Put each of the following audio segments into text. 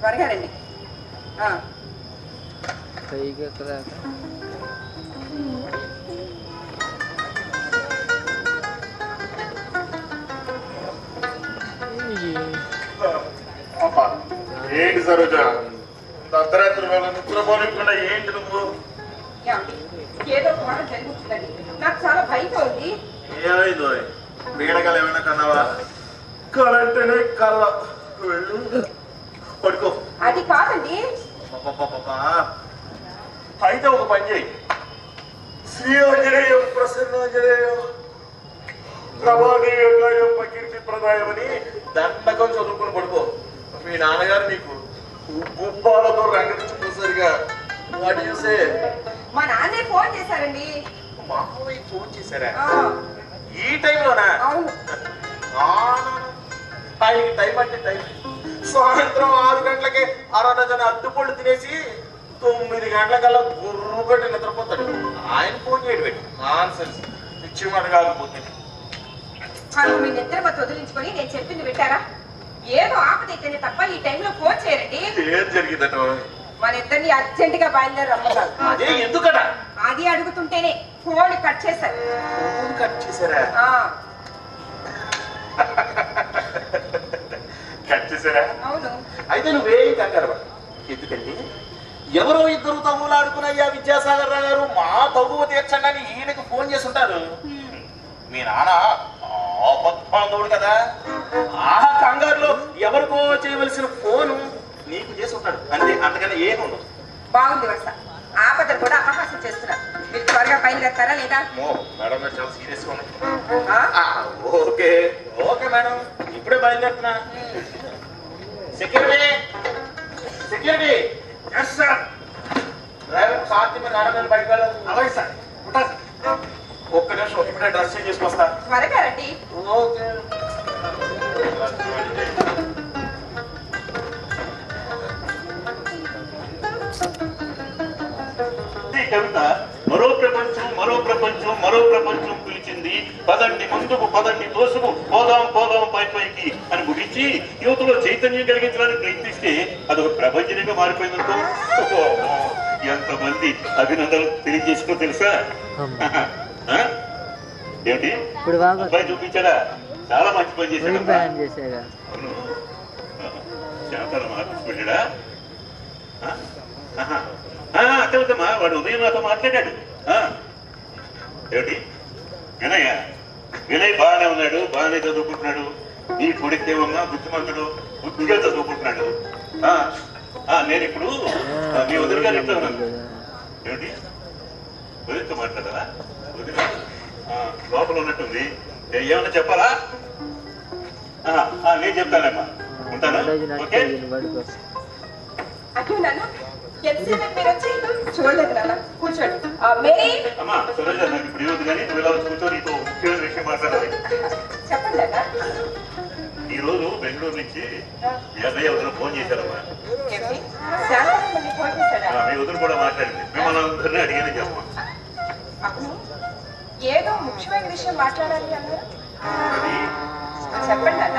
త్వరగా రండి ఆ, పైకి ఎక్కదాక అమ్మా, ఏంటి సరోజ ఇంత అర్ధరాత్రి వేళ నిద్రపోనికుండా ఏంటి నువ్వు ఏమండి ఏదో కూడా జరుగుతుందండి నాకు చాలా భయంగా ఉంది ఏమైందో పీడకలు ఏమైనా కన్నావా కరెంటనే కళ్ళ వెళ్ళు పడుకో అది కాదండి అబ్బబ్బబ్బబ్బా. అయితే ఒక పని చేయి శ్రీ ఆంజనేయం ప్రసన్నాంజనేయం ప్రభాదేయం ప్రకీర్తి ప్రదాయం అని దండకం చదువుకుని పడుకో మీ నాన్నగారు నీకు గుప్పాలతో రంగరించుకోసరిగా వాటి చూసే మా నాన్నే ఫోన్ చేశారండి మామయ్య ఫోన్ చేశారా ఆ, ఈ టైంలోనా అవును ఆయనకి టైం అంటే టైం సాయంత్రం ఆరు గంటలకి అరడజన అట్టుపళ్ళు తినేసి తొమ్మిది గంటలకల్లా గుర్రు పెట్టి నిద్రపోతాడు ఆయన ఫోన్ చేయడం పెట్టి నాన్ సెన్స్ పిచ్చి మాట కాకపోతే అసలు మీ నిద్ర మత్తు వదిలించుకొని నేను చెప్పింది వింటారా ఏదో ఆపదైతేనే తప్ప ఈ టైంలో ఫోన్ చేయరండి ఏం జరిగిందట మన ఇద్దరిని అర్జెంట్ గా బయలుదేరి రమ్మన్నారు అదే ఎందుకట అది అడుగుతుంటేనే ఫోన్ కట్ చేశారు ఫోన్ కట్ చేశారా ఆ, కట్ చేశారా అవును అయితే నువ్వేం కంగారు పడకు. ఎందుకంటే ఎవరో ఇద్దరు తగులాడుకున్నయ్యా విద్యాసాగర్ రావు గారు మా తగువ తీర్చండి అని ఈయనకు ఫోన్ చేసి ఉంటారు మీ నాన్న ఆపత్బాంధవుడు కదా ఆ కంగారులో ఎవరికో చేయవలసిన ఫోను నీకు చేసి ఉంటాడు అంతే అంతకన్నా ఏమి ఉండదు బాగుంది వరుస ఆపదలు కూడా అపహాస్యం చేస్తున్నారు మీరు త్వరగా బయలుదేరతారా లేదా మో మేడం గారు చాలా సీరియస్గా ఉన్నాయి ఆ? ఆ, ఓకే ఓకే మేడం ఇప్పుడే బయలుదేరుతున్నా security security yes sir driver సాధ్యం మీద ఆడమని బయటకు వెళ్ళాలి అలాగే సార్ ఉంటాను ఒక్క నిమిషం ఇప్పుడే డ్రెస్ చేంజ్ చేసుకొస్తా త్వరగా రండి ఓకే ఈ కవిత మరో ప్రపంచం మరో ప్రపంచం మరో ప్రపంచం పిలిచింది పదండి ముందుకు పదండి తోసుకు పోదాం పోదాం పై పైకి అని ముగించి యువతలో చైతన్యం కలిగించడానికి ప్రయత్నిస్తే అదొక ప్రపంచంగా మారిపోయిందనుకో ఓహో, ఎంతమంది అభినందనలు తెలియజేసుకో తెలుసా ఆ? ఏమిటి ఇప్పుడు బాగా అబ్బాయి చూపించాడా చాలా మంచి పని చేశాడు ఊరు బ్యాన్ చేసాగా అవును శాంతాల మార్పు వెళ్ళాడా ఆ? ఆహా. ఆ, అక్కలకమ్మా వాడు ఉదయం నాతో మాట్లాడాడు ఆ. ఏమిటి వినయ్య వినయ్ బాగానే ఉన్నాడు బాగానే చదువుకుంటున్నాడు నీ కొడుకేమమ్మా బుద్ధిమంతుడు బుద్ధిగా చదువుకుంటున్నాడు ఆ, ఆ, నేను ఇప్పుడు ఆ, మీ వదిలి గారి ఇంట్లో ఉన్నాను ఏమిటి వదిలితో మాట్లాడారా వదిలి ఆ, లోపల ఉన్నట్టుంది ఏ- ఏమన్నా చెప్పాలా ఆ, ఆ, నేను చెప్తానమ్మా ఉంటాను ఓకే పడుకో అయ్యో నాన్న ఎంతసేపు మీరు వచ్చి చూడలేదు నాన్న కూర్చోండి ఆ, మేరీ అమ్మా సరోజ నాకు ఇప్పుడు ఏమవుతుంది కానీ నువ్వు ఇలా వచ్చి కూర్చో నీతో ముఖ్యమైన విషయం మాట్లాడాలి చెప్పండి నాన్న ఈ రోజు బెంగళూరు నుంచి మీ అన్నయ్య వదిన ఫోన్ చేశారమ్మా ఏమిటి? శాంతమ్మ మళ్ళీ ఫోన్ చేశాడా? ఆ, మీ వదిన కూడా మాట్లాడింది మిమ్మల్ని అందరినీ అడిగానని చెప్పమ్మా అవును ఏదో ముఖ్యమైన విషయం మాట్లాడాలి అన్నారు అది చెప్పండి నాన్న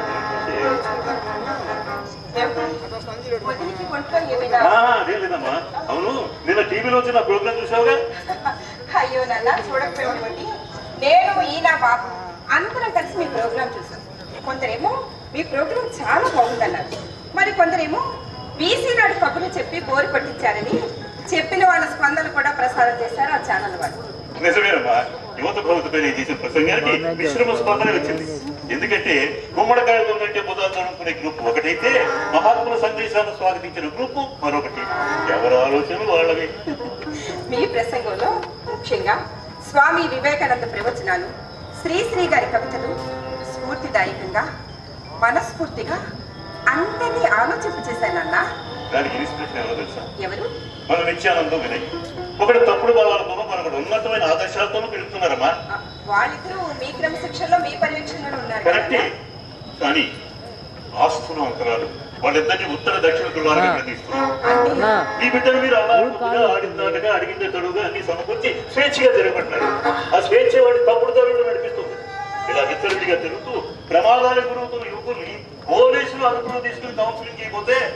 ఏ, ఏమిటి? వదిలికి ఒంట్లో ఏమైనా ఆ, అదేం లేదమ్మా అవును నిన్న టీవీలో వచ్చిన ప్రోగ్రామ్ చూసావుగా అయ్యో నాన్న చూడకపోయింది నేను ఈయన బాబు అందరం కలిసి మీ ప్రోగ్రాం చూసాం కొందరేమో మీ ప్రోగ్రాం చాలా బాగుందన్నారు మరి కొందరేమో బీసీ నాడు కబుర్లు చెప్పి బోరు పట్టించారని చెప్పిన వాళ్ళ స్పందన కూడా ప్రసారం చేశారు ఆ ఛానల్ వాళ్ళు నిజమేనమ్మా యువత ప్రభుత్వం చేసిన ప్రసంగానికి మిశ్రమ స్పందన వచ్చింది ఎందుకంటే గుమ్మడికాయలు ఉందంటే బుధాలు అనుకునే గ్రూప్ ఒకటైతే మహాత్ముల సందేశాన్ని స్వాగతించిన గ్రూప్ మరొకటి ఎవరి ఆలోచనలు వాళ్ళవి మీ ప్రసంగంలో ముఖ్యంగా స్వామి వివేకానంద ప్రవచనాలు శ్రీశ్రీ గారి కవితలు స్ఫూర్తిదాయకంగా మనస్ఫూర్తిగా అందరినీ ఆలోచింపచేశానన్నా దానికి ఇన్స్పిరేషన్ ఎవరో తెలుసా ఎవరు మన నిత్యానందం వినయ్ ఒకటి తప్పుడు భావాలతోనూ మరొకటి ఉన్నతమైన ఆదర్శాలతోనూ పెరుగుతున్నారమ్మా ఆ, వాళ్ళిద్దరూ మీ క్రమశిక్షణలో మీ పర్యవేక్షణలో ఉన్నారు కరెక్టే కదా? కానీ ఆస్తులు అంతరాలు వాళ్ళిద్దరిని ఉత్తర దక్షిణ ధృవానికి ప్రతిస్తున్నారు అంటే అన్నా ఈ బిడ్డను మీరు అలా కొద్దిగా ఆడిందాటగా అడిగిందే తడుగా అన్ని సమకూర్చి స్వేచ్ఛగా తిరగబట్టినారు ఆ స్వేచ్ఛ వాడి తప్పుడు దారులు నడిపిస్తుంది ఇలా విచ్చలవిడిగా తిరుగుతూ ప్రమాదాలకు గురవుతున్న యువకుల్ని పోలీసులు అదుపులో తీసుకుని కౌన్సిలింగ్ చేయకపోతే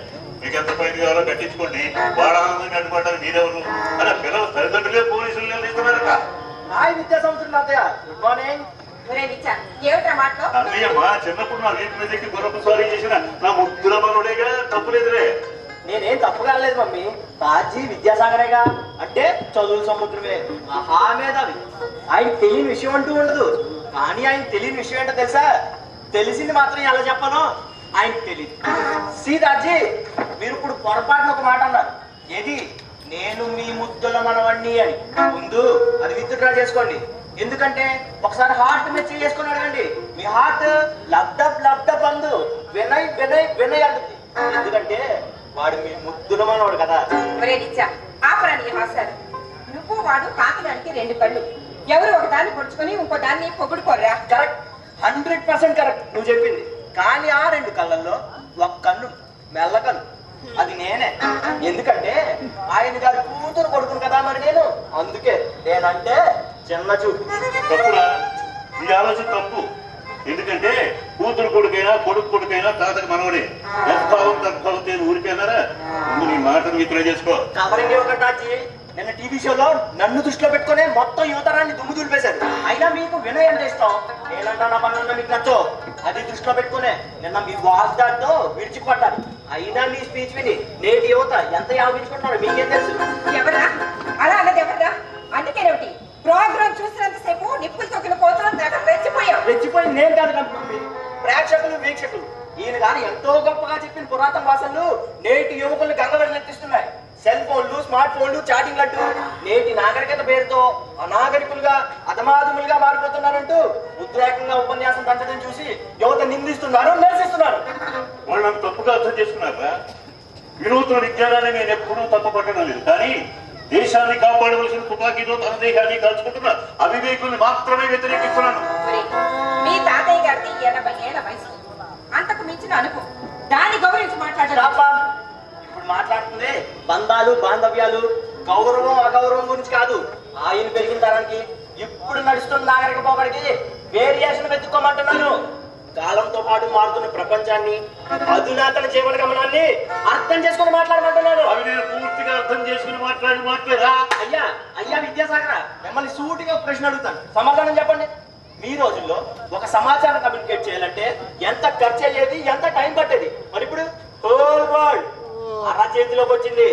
మీకు ఎంత పైన కావాలో కట్టించుకోండి వాడు ఆనందంగా అడ్డుపడ్డారు మీరెవరు అని పిల్లలు తల్లిదండ్రులే పోలీసులు నిలదీస్తున్నారట హాయ్ విద్యా సంవత్సరం అత్తయ్య గుడ్ మార్నింగ్ ఒరే నిత్య ఏమిట్రా మాటలో అన్నయ్య మా చిన్నప్పుడు నా వీటి మీదకి గుర్రపు సారీ చేసిన నా ముద్దుల మనోడేగా తప్పులేదులే నేనేం తప్పుగా అనలేదు మమ్మీ బాజీ విద్యాసాగరేగా అంటే చదువుల సముద్రమే మహా మేధావి ఆయన తెలియని విషయం అంటూ ఉండదు కానీ ఆయన తెలియని విషయం ఏంటో తెలుసా తెలిసింది మాత్రం ఎలా చెప్పను ఆయనకు తెలియదు సీతాజీ మీరు ఇప్పుడు పొరపాటున ఒక మాట అన్నారు ఏది నేను మీ ముద్దుల మనవణ్ణి అని ముందు అది విత్డ్రా చేసుకోండి ఎందుకంటే ఒకసారి హార్ట్ మీద చేసుకొని అడగండి మీ హార్ట్ లబ్డబ్ లబ్డబ్ అందు వినయ్ వినయ్ వినయ్ అంటుంది ఎందుకంటే వాడు మీ ముద్దుల మనవాడు కదా ఒరే నిత్య ఆపరా నీ హాసాలు నువ్వు వాడు కాకినాడికి రెండు కళ్ళు ఎవరు ఒక దాన్ని పొడుచుకొని ఇంకో దాన్ని పొగుడుకోర్రా కరెక్ట్ హండ్రెడ్ పర్సెంట్ కరెక్ట్ నువ్వు చెప్పింది కానీ ఆ రెండు కళ్ళల్లో ఒక కన్ను మెల్ల కన్ను అది నేనే ఎందుకంటే ఆయన గారి కూతురు కొడుకును కదా మరి నేను అందుకే నేనంటే చిన్న చూపు తప్పురా ఈ ఆలోచన తప్పు ఎందుకంటే కూతురు కొడుకైనా కొడుకు కొడుకైనా తాతకి మనవడే యద్భావం తద్భావం నేను ఊరికైనారా ముందు నీ మాటను విత్డ్రా చేసుకో కవరింగ్ ఒకటాచి నిన్న టీవీ షోలో నన్ను దృష్టిలో పెట్టుకునే మొత్తం యువతరాన్ని దుమ్ము దులిపేశారు అయినా మీకు వినయ్ అంటే ఇష్టం నేనంటా నా పనులు మీకు నచ్చో అది దృష్టిలో పెట్టుకునే నిన్న మీ వాగ్దాడితో విడిచిపడ్డారు అయినా మీ స్పీచ్ విని నేటి యువత ఎంత యాపించుకుంటున్నారో మీకేం తెలుసు ఎవరా అలా అన్నది ఎవరా అందుకేనేమిటి ప్రోగ్రామ్ చూసినంతసేపు నిప్పులు తొక్కిన పోతున్నా తెగ రెచ్చిపోయావు రెచ్చిపోయి నేను కాదు కంపెనీ ప్రేక్షకులు వీక్షకులు ఈయన గాని ఎంతో గొప్పగా చెప్పిన పురాతన భాషలు నేటి యువకులు గంగవెళ్ళెత్తిస్తున్నాయి సెల్ ఫోన్లు స్మార్ట్ ఫోన్లు చాటింగ్ అంటూ నేటి నాగరికత పేరుతో అనాగరికులుగా అధమాధములుగా మారిపోతున్నారంటూ ఉద్రేకంగా ఉపన్యాసం దంచడం చూసి యువత నిందిస్తున్నారు నిరసిస్తున్నారు వాళ్ళని తప్పుగా అర్థం చేసుకున్నారా వినూత్న విజ్ఞానాన్ని నేను ఎప్పుడూ తప్పుపట్టడం లేదు కానీ దేశాన్ని కాపాడవలసిన తుపాకీతో తన దేశాన్ని కాల్చుకుంటున్న అవివేకుల్ని మాత్రమే వ్యతిరేకిస్తున్నాను ఒరేయ్, మీ తాతయ్య గారిది ఎనభై ఏళ్ల వయసు అంతకు మించిన అనుభవం దాని గౌరవించి మాట్లాడారు రాపా, ఇప్పుడు మాట్లాడుతుంది బంధాలు బాంధవ్యాలు గౌరవం అగౌరవం గురించి కాదు ఆయన పెరిగిన తరానికి ఇప్పుడు నడుస్తున్న నాగరిక పోకడికి వేరియేషన్ వెతుక్కోమంటున్నాను కాలంతో పాటు మారుతున్న ప్రపంచాన్ని అధునాతన జీవన గమనాన్ని అర్థం చేసుకుని మాట్లాడమంటున్నాను అవి నేను పూర్తిగా అర్థం చేసుకుని మాట్లాడి మాట్లాడా అయ్యా అయ్యా విద్యాసాగర మిమ్మల్ని సూటిగా ఒక ప్రశ్న అడుగుతాను సమాధానం చెప్పండి మీ రోజుల్లో ఒక సమాచారం కమ్యూనికేట్ చేయాలంటే ఎంత ఖర్చు అయ్యేది ఎంత టైం పట్టేది మరి ఇప్పుడు హోల్ వరల్డ్ అర చేతిలోకి వచ్చింది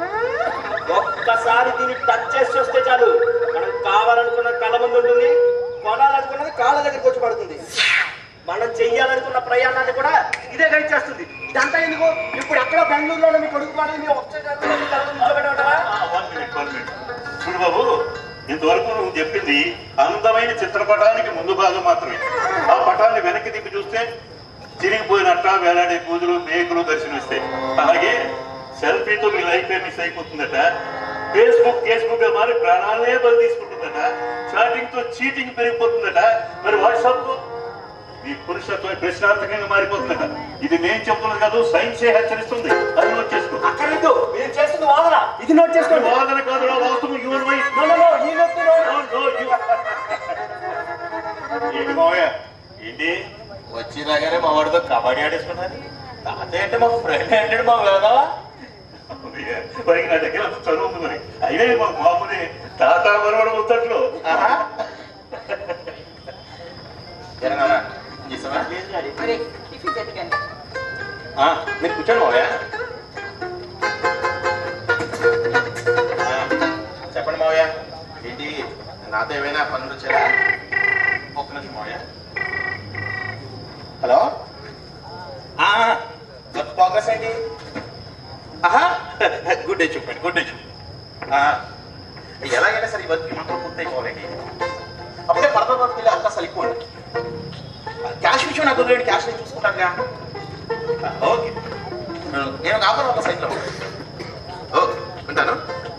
ఒక్కసారి దీన్ని టచ్ చేసి వస్తే చాలు మనం కావాలనుకున్న కళ్ళ ముందు ఉంటుంది కొనాలనుకున్నది కాళ్ళ దగ్గరికి వచ్చి పడుతుంది మనం చెయ్యాలనుకున్న ప్రయాణాన్ని కూడా ఇదే గైడ్ చేస్తుంది ఇదంతా ఎందుకు ఇప్పుడు ఎక్కడ బెంగళూరులో మీ కొడుకు పాటలు మీ ఒక్క నిల్చోబెట్టమంటారా వన్ మినిట్ వన్ మినిట్ చూడు బాబు ఇంతవరకు నువ్వు చెప్పింది అందమైన చిత్రపటానికి ముందు భాగం మాత్రమే ఆ పటాన్ని వెనక్కి తిప్పి చూస్తే చిరిగిపోయినట్ట వేలాడే కూతురు మేకులు దర్శనమిస్తాయి అలాగే సెల్ఫీతో మీ లైఫ్ మిస్ అయిపోతుందట ఫేస్బుక్ ఫేస్బుక్ గా మారి ప్రాణాలే బలి తీసుకుంటుందట చాటింగ్ తో చీటింగ్ పెరిగిపోతుందట మరి వాట్సాప్ తో మీ పురుషత్వం ప్రశ్నార్థకంగా మారిపోతుందట ఇది నేను చెప్తున్నది కాదు సైన్సే హెచ్చరిస్తుంది అది నోట్ చేసుకో అక్కర్లేదు మీరు చేస్తుంది వాదన ఇది నోట్ చేసుకోండి వాదన కాదు వాస్తవం human right No, no, no, ఈ నొప్పి no, no. ఏంటి మావయ్య ఏంటి వచ్చి రాగానే మా వాడితో కబడ్డీ ఆడేసుకున్నది తాతయ్య అంటే మా ఫ్రెండ్ అంటే మా వేదా మరి నా దగ్గర అంత చదువు ఉంది మరి అయినా ఇది మాకు మామూలే తాత మనవడు ముచ్చట్లు జరగానా నిజమా లేదు డాడీ. ఒరేయ్, టిఫిన్ చేతికండి ఆ, మీరు కూర్చోండి మావయ్య ఆ, చెప్పండి మావయ్య ఏంటి నాతో ఏమైనా పనులు వచ్చారా ఒక్క నిమిషం మావయ్య హలో ఆ, వర్క్ ప్రోగ్రెస్ ఏంటి ఆహా గుడ్ డే చెప్పండి గుడ్ డే చెప్పండి ఆ, ఎలాగైనా సరే ఈ వర్క్ మాత్రం పూర్తి అయిపోవాలండి అప్పుడే పడత పట్టుకు వెళ్ళి అవకాశాలు ఎక్కువ అండి క్యాష్ విషయం నాకు వదిలేండి క్యాష్ నేను చూసుకుంటానుగా ఓకే నేను కావాలి ఒక సైట్లో ఓకే ఉంటాను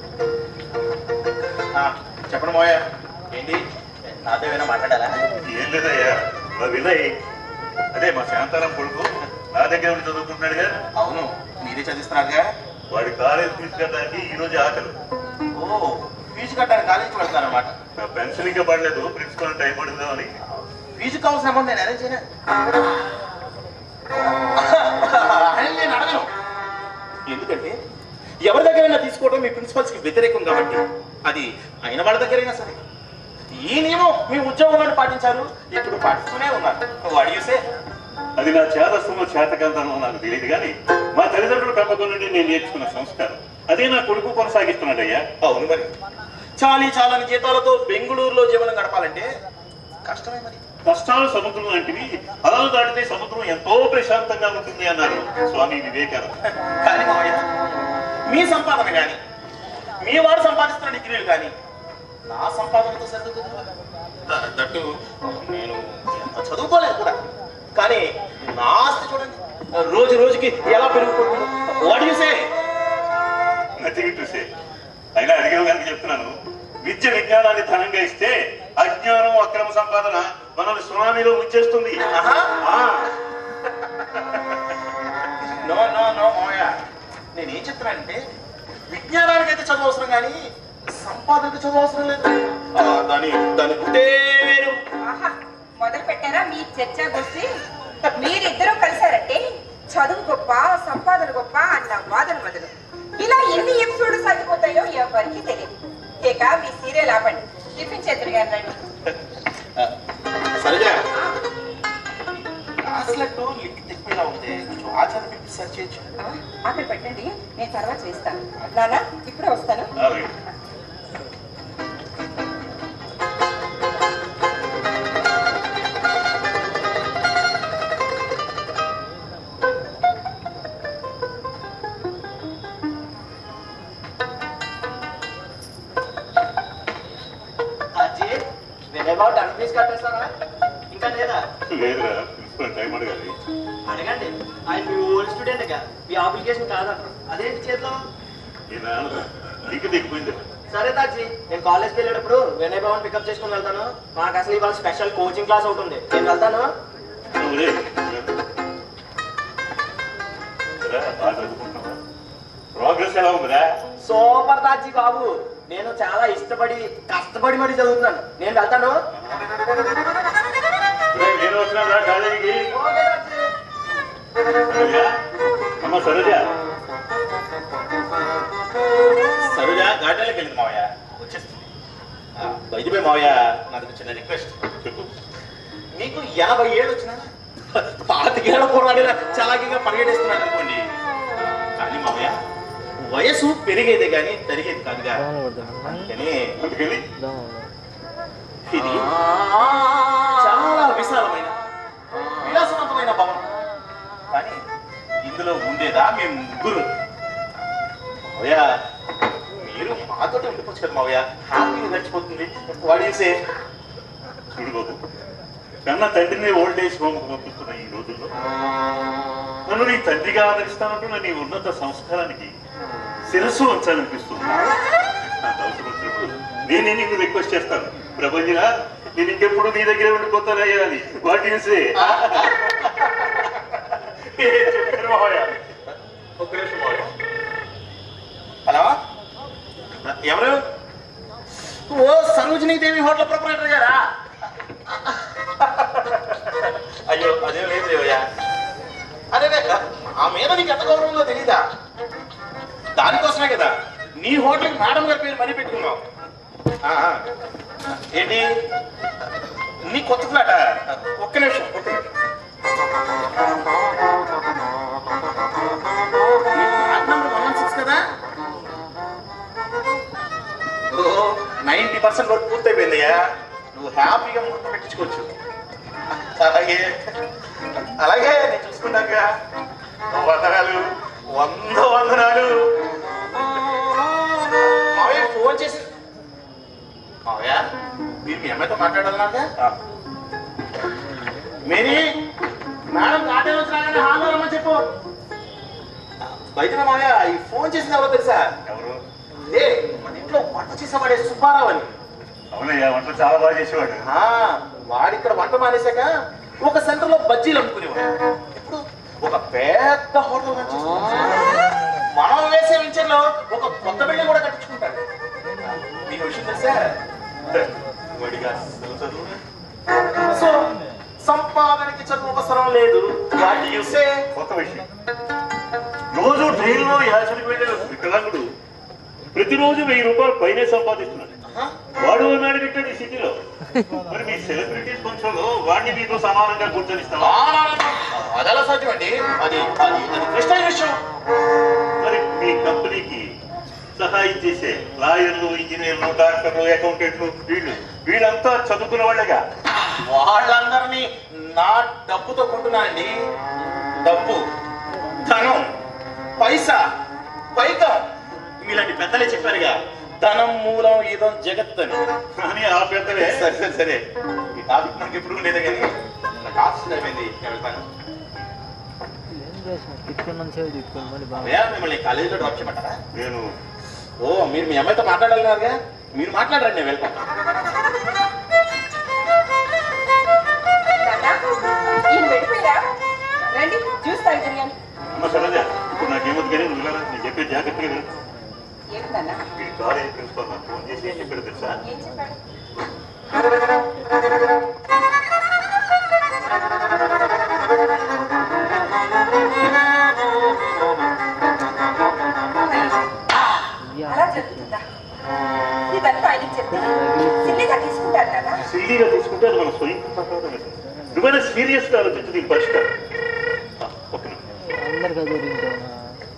ఆ, చెప్పండి మోయ ఏంటి నాతో ఏమైనా మాట్లాడాలా ఏం లేదయ్యా మా వినయ్ అదే మా శాంతారాం కొడుకు నా దగ్గర ఉండి చదువుకుంటున్నాడుగా అవును మీరే చదివిస్తున్నారుగా వాడి కాలేజ్ తీసుకెళ్ళడానికి ఈ రోజు ఆకలి ఓ ఫీజు కట్టడానికి కాలేజీకి వెళ్తానమాట నా పెన్షన్ ఇంకా పడలేదు ప్రిన్సిపల్ టైం పడుతుందో అని ఫీజు కావాల్సిన అమౌంట్ నేను అరేంజ్ చేయను ఆయన నేను అడగను ఎందుకంటే ఎవరి దగ్గరైనా తీసుకోవడం మీ ప్రిన్సిపల్స్ కి వ్యతిరేకం కాబట్టి అది అయిన వాళ్ళ దగ్గరైనా సరే ఈ నియమం మీ ఉద్యోగంలో పాటించారు ఇప్పుడు పాటిస్తూనే ఉన్నారు వాడు చూసే అది నా చేదస్సులో చేతకంతనో నాకు తెలియదు కానీ మా తల్లిదండ్రుల పెంపకం నుండి నేను నేర్చుకున్న సంస్కారం అదే నా కొడుకు కొనసాగిస్తున్నాడయ్యా అవును మరి చాలీ చాలని జీతాలతో బెంగళూరులో జీవనం గడపాలంటే కష్టమే మరి కష్టాలు సముద్రం లాంటివి అలలు దాటితే సముద్రం ఎంతో ప్రశాంతంగా ఉంటుంది అన్నారు స్వామి వివేకానంద కానీ మావయ్య మీ సంపాదన కానీ మీ వాడు సంపాదిస్తున్న డిగ్రీలు కానీ నా సంపాదనతో సరిదిద్దుతుంది ద- దట్టు నేను ఎంత చదువుకోలేదు కూడా కానీ నా ఆస్తి చూడండి రోజు రోజుకి ఎలా పెరిగిపోతుందో వాడు చూసే నథింగ్ టు సే అయినా అడిగిన కనుక చెప్తున్నాను విద్య విజ్ఞానాన్ని ధనంగా ఇస్తే అజ్ఞానం అక్రమ సంపాదన మనల్ని సునామీలో ముంచేస్తుంది ఆహా. ఆ, నో నో నో మావయ్య నేనేం చెప్తున్నానంటే విజ్ఞానానికి అయితే చదువు అవసరం కానీ సంపాదనకి చదువు అవసరం లేదు ఆ, దాని దాని గుట్టే వేరు ఆహా మొదలు పెట్టారా మీ చర్చ గురించి మీరిద్దరూ కలిశారంటే చదువు గొప్ప సంపాదన గొప్ప అన్న వాదన మొదలు ఇలా ఎన్ని ఎపిసోడ్ సాగిపోతాయో ఎవరికి తెలియదు ఇక మీ సీరియల్ ఆపండి టిఫిన్ చేతులు గారు రండి సరేగా క్లాసులట్టు లింక్ తిప్పిలా ఉంది కొంచెం ఆచారం పెట్టి సెర్చ్ చేయొచ్చు ఆ, అక్కడ పెట్టండి నేను తర్వాత చేస్తాను నానా ఇప్పుడే వస్తాను ఆ, రైట్. అజీ వినయబాబు టర్న్ ఫీజు కట్టేస్తారా ఇంకా లేదా లేదురా ప్రిన్సిపల్ టైం అడగాలి అడగండి ఆయన మీ ఓల్డ్ స్టూడెంట్ గా మీ అప్లికేషన్ కాదంటారు అదేంటి చేద్దాం ఈయన దిక్కు దిగిపోయింది సరే తాజీ నేను కాలేజ్కి వెళ్ళేటప్పుడు వినయ్ భవన్ పికప్ చేసుకుని వెళ్తాను నాకు అసలు ఇవాళ స్పెషల్ కోచింగ్ క్లాస్ ఒకటి ఉంది నేను వెళ్తాను ప్రోగ్రెస్ ఎలా ఉందిరా సూపర్ తాజీ బాబు నేను చాలా ఇష్టపడి కష్టపడి మరి చదువుతున్నాను నేను వెళ్తాను రేయ్, నేను వచ్చినా కాలేజీకి ఓకే తాజీ. సరోజా అమ్మ సరోజా సరుగా గార్డెన్లోకి వెళ్ళింది మావయ్య వచ్చేస్తుంది బయటపై మావయ్య నాది చిన్న రిక్వెస్ట్ చెప్పు మీకు ఎనభై ఏళ్ళు వచ్చినా పాతికేళ్ల పోరాడిన చలాకీగా పరిగెట్టేస్తున్నాడు అనుకోండి కానీ మావయ్య వయసు పెరిగేదే కానీ తరిగేది కాదుగా దోమలు కొడతాను అందుకని అందుకని దోమలు ఇది చాలా విశాలమైన విలాసవంతమైన భవనం కానీ ఇందులో ఉండేదా మేము ముగ్గురు మావయ్య మీరు మాతో ఉండిపోవచ్చు కదా మావయ్య హ్యాపీగా గడిచిపోతుంది వాడేసే చూడు బాబు కన్న తండ్రిని ఓల్డ్ ఏజ్ హోమ్ పంపిస్తున్న ఈ రోజుల్లో నన్ను నీ తండ్రిగా ఆదరిస్తానంటున్న నీ ఉన్నత సంస్కారానికి శిరస్సు వంచాలనిపిస్తుంది నాకు అవసరం వచ్చినప్పుడు నేనే నీకు రిక్వెస్ట్ చేస్తాను ప్రపంచన నేను ఇంకెప్పుడు నీ దగ్గరే ఉండిపోతానయ్యా అని వాటి చూసే చెప్పారు మావయ్య ఒక్క నిమిషం మావయ్య హలో ఎవరు ఓ సరోజినీ దేవి హోటల్ ప్రొపరేటర్ గారా అయ్యో అదేం లేదు లేవయ్యా అదే ఆ మీద నీకు ఎంత గౌరవంలో తెలీదా దానికోసమే కదా నీ హోటల్కి మేడం గారి పేరు మరీ పెట్టుకున్నావు ఆ, ఆ. ఏంటి నీ కొత్త ఫ్లాట్ ఒక్క నిమిషం ఒక్క నిమిషం నీ flat number one one six కదా నైన్టీ పర్సెంట్ వర్క్ పూర్తయిపోయిందయ్యా నువ్వు హ్యాపీగా ముహూర్తం పెట్టించుకోవచ్చు అలాగే అలాగే నేను చూసుకున్నాక వందనాలు వంద వందనాలు మావయ్య ఫోన్ చేసి మావయ్య మీరు మీ అమ్మాయితో మాట్లాడాలన్నాక మేరీ మేడం కాటే వచ్చినాకనే హాల్లో రమ్మని చెప్పు బయట మావయ్య ఈ ఫోన్ చేసింది ఎవరో తెలుసా ఎవరు ఏ మన ఇంట్లో వంట చేసేవాడే సుబ్బారావు అని అవునయ్యా వంట చాలా బాగా చేసేవాడు ఆ, వాడిక్కడ వంట మానేశాక ఒక సెంటర్ లో బజ్జీలు అమ్ముకునేవాడు ఇప్పుడు ఒక పెద్ద హోటల్ రన్ చేస్తున్నాడు. మనం వేసే వెంచర్ లో ఒక కొత్త బిల్డింగ్ కూడా కట్టించుకుంటాడు మీకు విషయం తెలుసా వాడిగా అస్సలు చదువు సో సంపాదనకి చదువు అవసరం లేదు వాటి చూసే కొత్త విషయం రోజు ట్రైన్లో యాసరికి వెళ్ళే వికలాంగుడు ప్రతిరోజు వెయ్యి రూపాయలు పైనే సంపాదిస్తున్నాడు వాడు ఉన్నాడు ఈ సిటీలో మరి మీ సెలబ్రిటీస్ ఫంక్షన్ లో వాడిని మీతో సమానంగా కూర్చొనిస్తావా అదెలా సాధ్యం అండి అది అది అది కృష్ణ విషయం మరి మీ కంపెనీకి సహాయం చేసే లాయర్లు ఇంజనీర్లు డాక్టర్లు అకౌంటెంట్లు వీళ్ళు వీళ్ళంతా చదువుకున్న వాళ్ళేగా వాళ్ళందరినీ నా డబ్బుతో కొంటున్నానండి డబ్బు ధనం పైసా పైకం ఇలాంటి పెద్దలే చెప్పారుగా ధనం మూలం ఇదం జగత్ అని కానీ ఆ పెద్దలే సరే సరే సరే ఈ టాపిక్ మనకి ఎప్పుడు ఉండేదే కానీ నాకు ఆఫీస్ అయిపోయింది నేను వెళ్తాను ఏం చేసిన తిట్టుకున్నాను సేపు తిట్టుకుని మళ్ళీ బాగా అయ్యా మిమ్మల్ని కాలేజీలో డ్రాప్ చేయమంటారా నేను ఓ మీరు మీ అమ్మాయితో మాట్లాడాలిగా మీరు మాట్లాడండి నేను వెళ్తాను నాన్న, ఈయన వెళ్ళిపోయారా రండి జ్యూస్ తాగుతున్నాను అమ్మ సరేదా ఇప్పుడు నాకేమొద్దు కానీ నువ్వు వెళ్ళరా? నేను చెప్పే జాగ్రత్తగా విను. ఏంటన్నా ఈ కాలేజ్ ప్రిన్సిపల్ నాకు ఫోన్ చేసి ఏం చెప్పాడు తెలుసా ఏం చెప్పాడు అలా జరుగుతుందా ఇదంతా ఆయనకి చెప్తే సిల్లిగా తీసుకుంటారు కదా సిల్లీగా తీసుకుంటే అది మన స్వయం ప్రకారమే. నువ్వైనా సీరియస్ గా ఆలోచించి దీని పరిష్కారం ఆ, ఒక్క నిమిషం. అందరికి అది తింటాను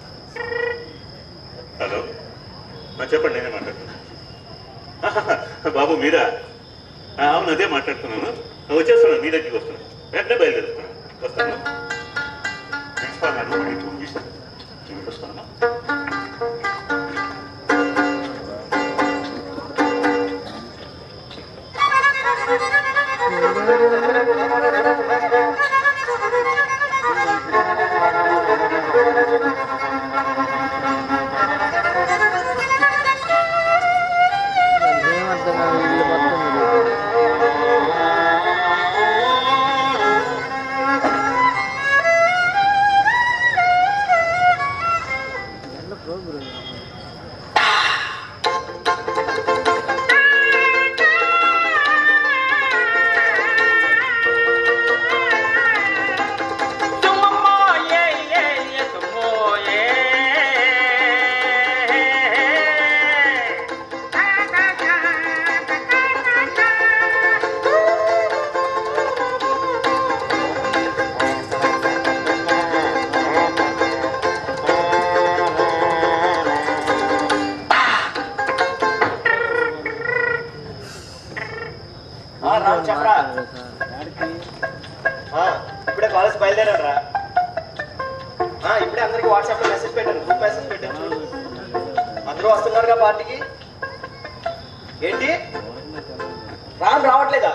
హలో ఆ, చెప్పండి నేనే మాట్లాడుతున్నా ఆహాహా, బాబు మీరా ఆ, అవును అదే మాట్లాడుతున్నాను వచ్చేస్తున్నాను మీ దగ్గరికి వస్తున్నాను వెంటనే బయలుదేరుతున్నాను వస్తాను ప్రిన్సిపాల్ గారు మళ్ళీ ఫోన్ చేశారు నేను వస్తానమ్మా ఏం అర్థం కాదు ఇల్లు మొత్తం ఇది. ఎంత ప్రోగ్రామ్ ఆ, రామ్ చెప్పరా ఆ, ఇప్పుడే కాలేజ్ బయలుదేరారా ఆ, ఇప్పుడే అందరికి వాట్సాప్ లో మెసేజ్ పెట్టాను గ్రూప్ మెసేజ్ పెట్టాను చూడు అందరూ వస్తున్నారుగా పార్టీకి ఏంటి రామ్ రావట్లేదా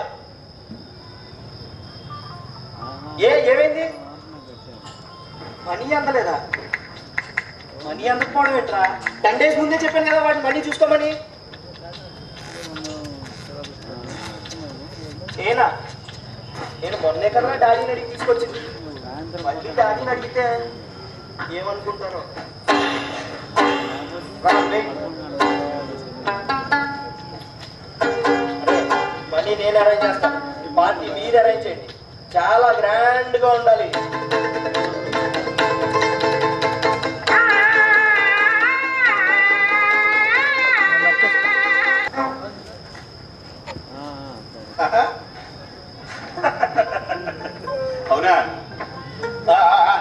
ఏ ఏమైంది మనీ అందలేదా మనీ అందకపోవడం ఏంట్రా టెన్ డేస్ ముందే చెప్పాను కదా వాడిని మనీ చూసుకోమని నేనా నేను మొన్నే కదా డాడీని అడిగి తీసుకొచ్చింది మళ్ళీ డాడీని అడిగితే ఏమనుకుంటారో రా, లే. అరే, మనీ నేను అరేంజ్ చేస్తాను ఈ పార్టీ మీరు అరేంజ్ చేయండి చాలా గ్రాండ్ గా ఉండాలి అవునా ఆ, ఆ, ఆ.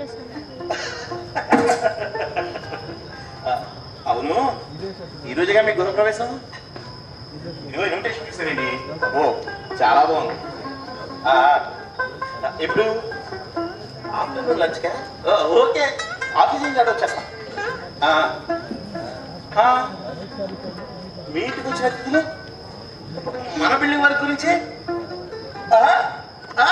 ఆ, అవును ఈ రోజుగా మీ గృహప్రవేశం ఇదిగో ఇన్విటేషన్ ఇస్తానండి ఓ చాలా బాగుంది ఆ, ఆ. ఎప్పుడు ఆఫ్టర్నూన్ లంచ్కా ఓ, ఓకే ఆఫీస్ నుంచి అటు వచ్చేస్తా ఆ. ఆ. మీ ఇంటికి వచ్చిన అతిథులు మన బిల్డింగ్ వర్క్ గురించి ఆ? ఆ?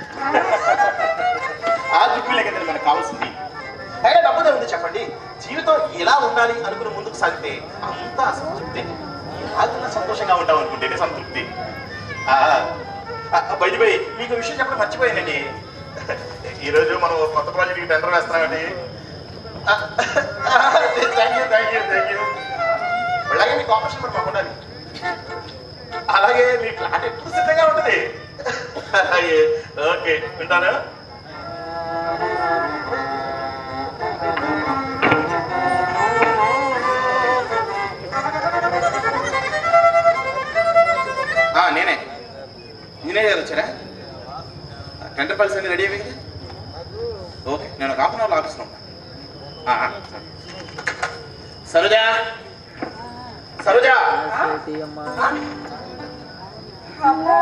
ఆ గిఫ్ట్లే కదండి మనకు కావాల్సింది అయినా డబ్బుదే ఉంది చెప్పండి జీవితం ఎలా ఉండాలి అనుకుని ముందుకు సాగితే అంతా సంతృప్తి ఎలాగైనా సంతోషంగా ఉంటాం అనుకుంటేనే సంతృప్తి బయట పోయి మీకు విషయం చెప్పడం మర్చిపోయానండి ఈరోజు మనం ఒక కొత్త ప్రాజెక్ట్కి టెండర్ వేస్తున్నామండి thank you thank you thank you అలాగే మీ కాంపిటీషన్ కూడా మాకు ఉండాలి అలాగే మీ ప్లాట్ ఎప్పుడు సిద్ధంగా ఉంటుంది అలాగే ఓకే వింటారా టెండర్ పాలసీ అన్ని రెడీ అయ్యింది ఓకే నేను ఒక హాఫ్ అన్ అవర్లో ఆఫీస్లో ఉంటాను ఆ, ఆ, ఆ. సరోజా సరోజా ఏంటి అమ్మా అమ్మో.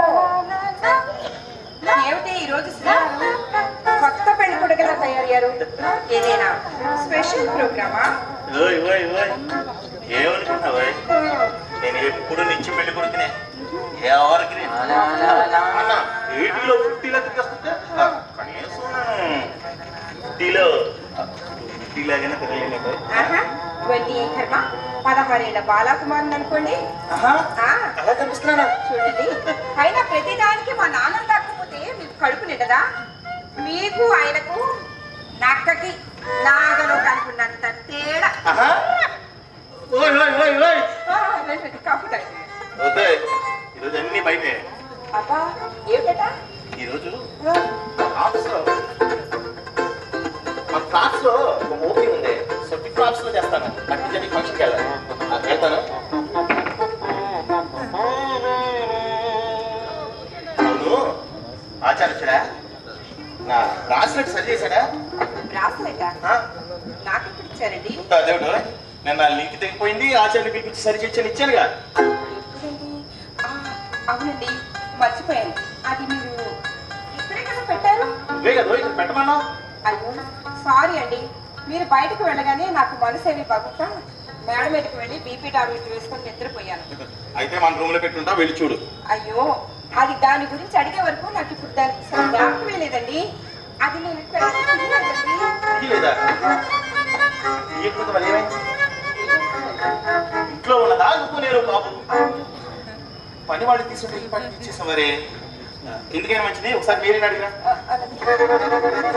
ఏమిటి ఈ రోజు శ్రీవారు కొత్త పెళ్లి కొడుకులా తయారయ్యారు ఏదైనా స్పెషల్ ప్రోగ్రామా ఓయ్ ఓయ్ ఓయ్ ఏమనుకుంటున్నావు నేను ఎప్పుడు నిత్యం పెళ్లి కొడుకునే ఎవరికి నేను? అన్న ఎయిటీలో ఫిఫ్టీలో తిరిగేస్తుంటే ఆ, కనీసం ఫిఫ్టీలో ఫిఫ్టీలాగానే తిరగలేను ఆహా ట్వంటీ కర్మ పదహారేళ్ల బాలకుమారుని అనుకోండి ఆహా ఆ, అలా కనిపిస్తున్నానా చూడండి అయినా ప్రతి దానికి మా నాన్న తాకపోతే మీకు కడుపు నిండదా మీకు ఆయనకు నక్కకి నాగలో కనుకున్నంత తేడా ఆహా ఓయ్ ఓయ్ ఓయ్ ఓయ్ ఆ, రండి, రండి, కాఫీ తాగండి. వద్దే ఈరోజు అన్ని బయటే అబ్బా ఏమిటా ఈరోజు ఆఫీస్లో మా క్లాస్ లో ఒక మూవీ ఉంది సో క్లాస్ లో చేస్తాను అట్టి ఫంక్షన్కి వెళ్ళాలి ఆ, వెళ్తాను అవును ఆచార్యుడా నా రాసినట్టు సరి చేశాడా రాసలేట ఆ? నాకు ఎప్పుడు ఇచ్చారండి ఆ, దేవుడు నేను నా లింక్ తెగిపోయింది ఆచార్యుని పిలిపించి సరి చేసి ఇచ్చానుగా ఎప్పుడండి ఆ, అవునండి మర్చిపోయాను అది మీరు ఇక్కడే కదా పెట్టారు ఇవే కదా ఇక్కడ పెట్టమన్నా అయ్యో సారీ అండి మీరు బయటకు వెళ్ళగానే నాకు మనసు ఏమి బాగుంటా మేడ మీదకి వెళ్ళి బీపీ టాబ్లెట్ వేసుకొని నిద్రపోయాను అయితే మన రూమ్ లో పెట్టుంటా వెళ్ళి చూడు అయ్యో అది దాని గురించి అడిగే వరకు నాకు ఇప్పుడు దానికి అసలు జ్ఞాపకమే లేదండి అది నేను ఇక్కడ తినలేదండి. ఇది లేదా ఇయ్యకపోతే మరి ఏమైంది ఇంట్లో ఉన్నదా అనుకోలేరు బాబు పని వాళ్ళు తీసుకుంటే ఈ పని ఇచ్చేసాం మరి ఎందుకైనా మంచిది ఒకసారి మీరే అడిగినా ఆ, అలాగే.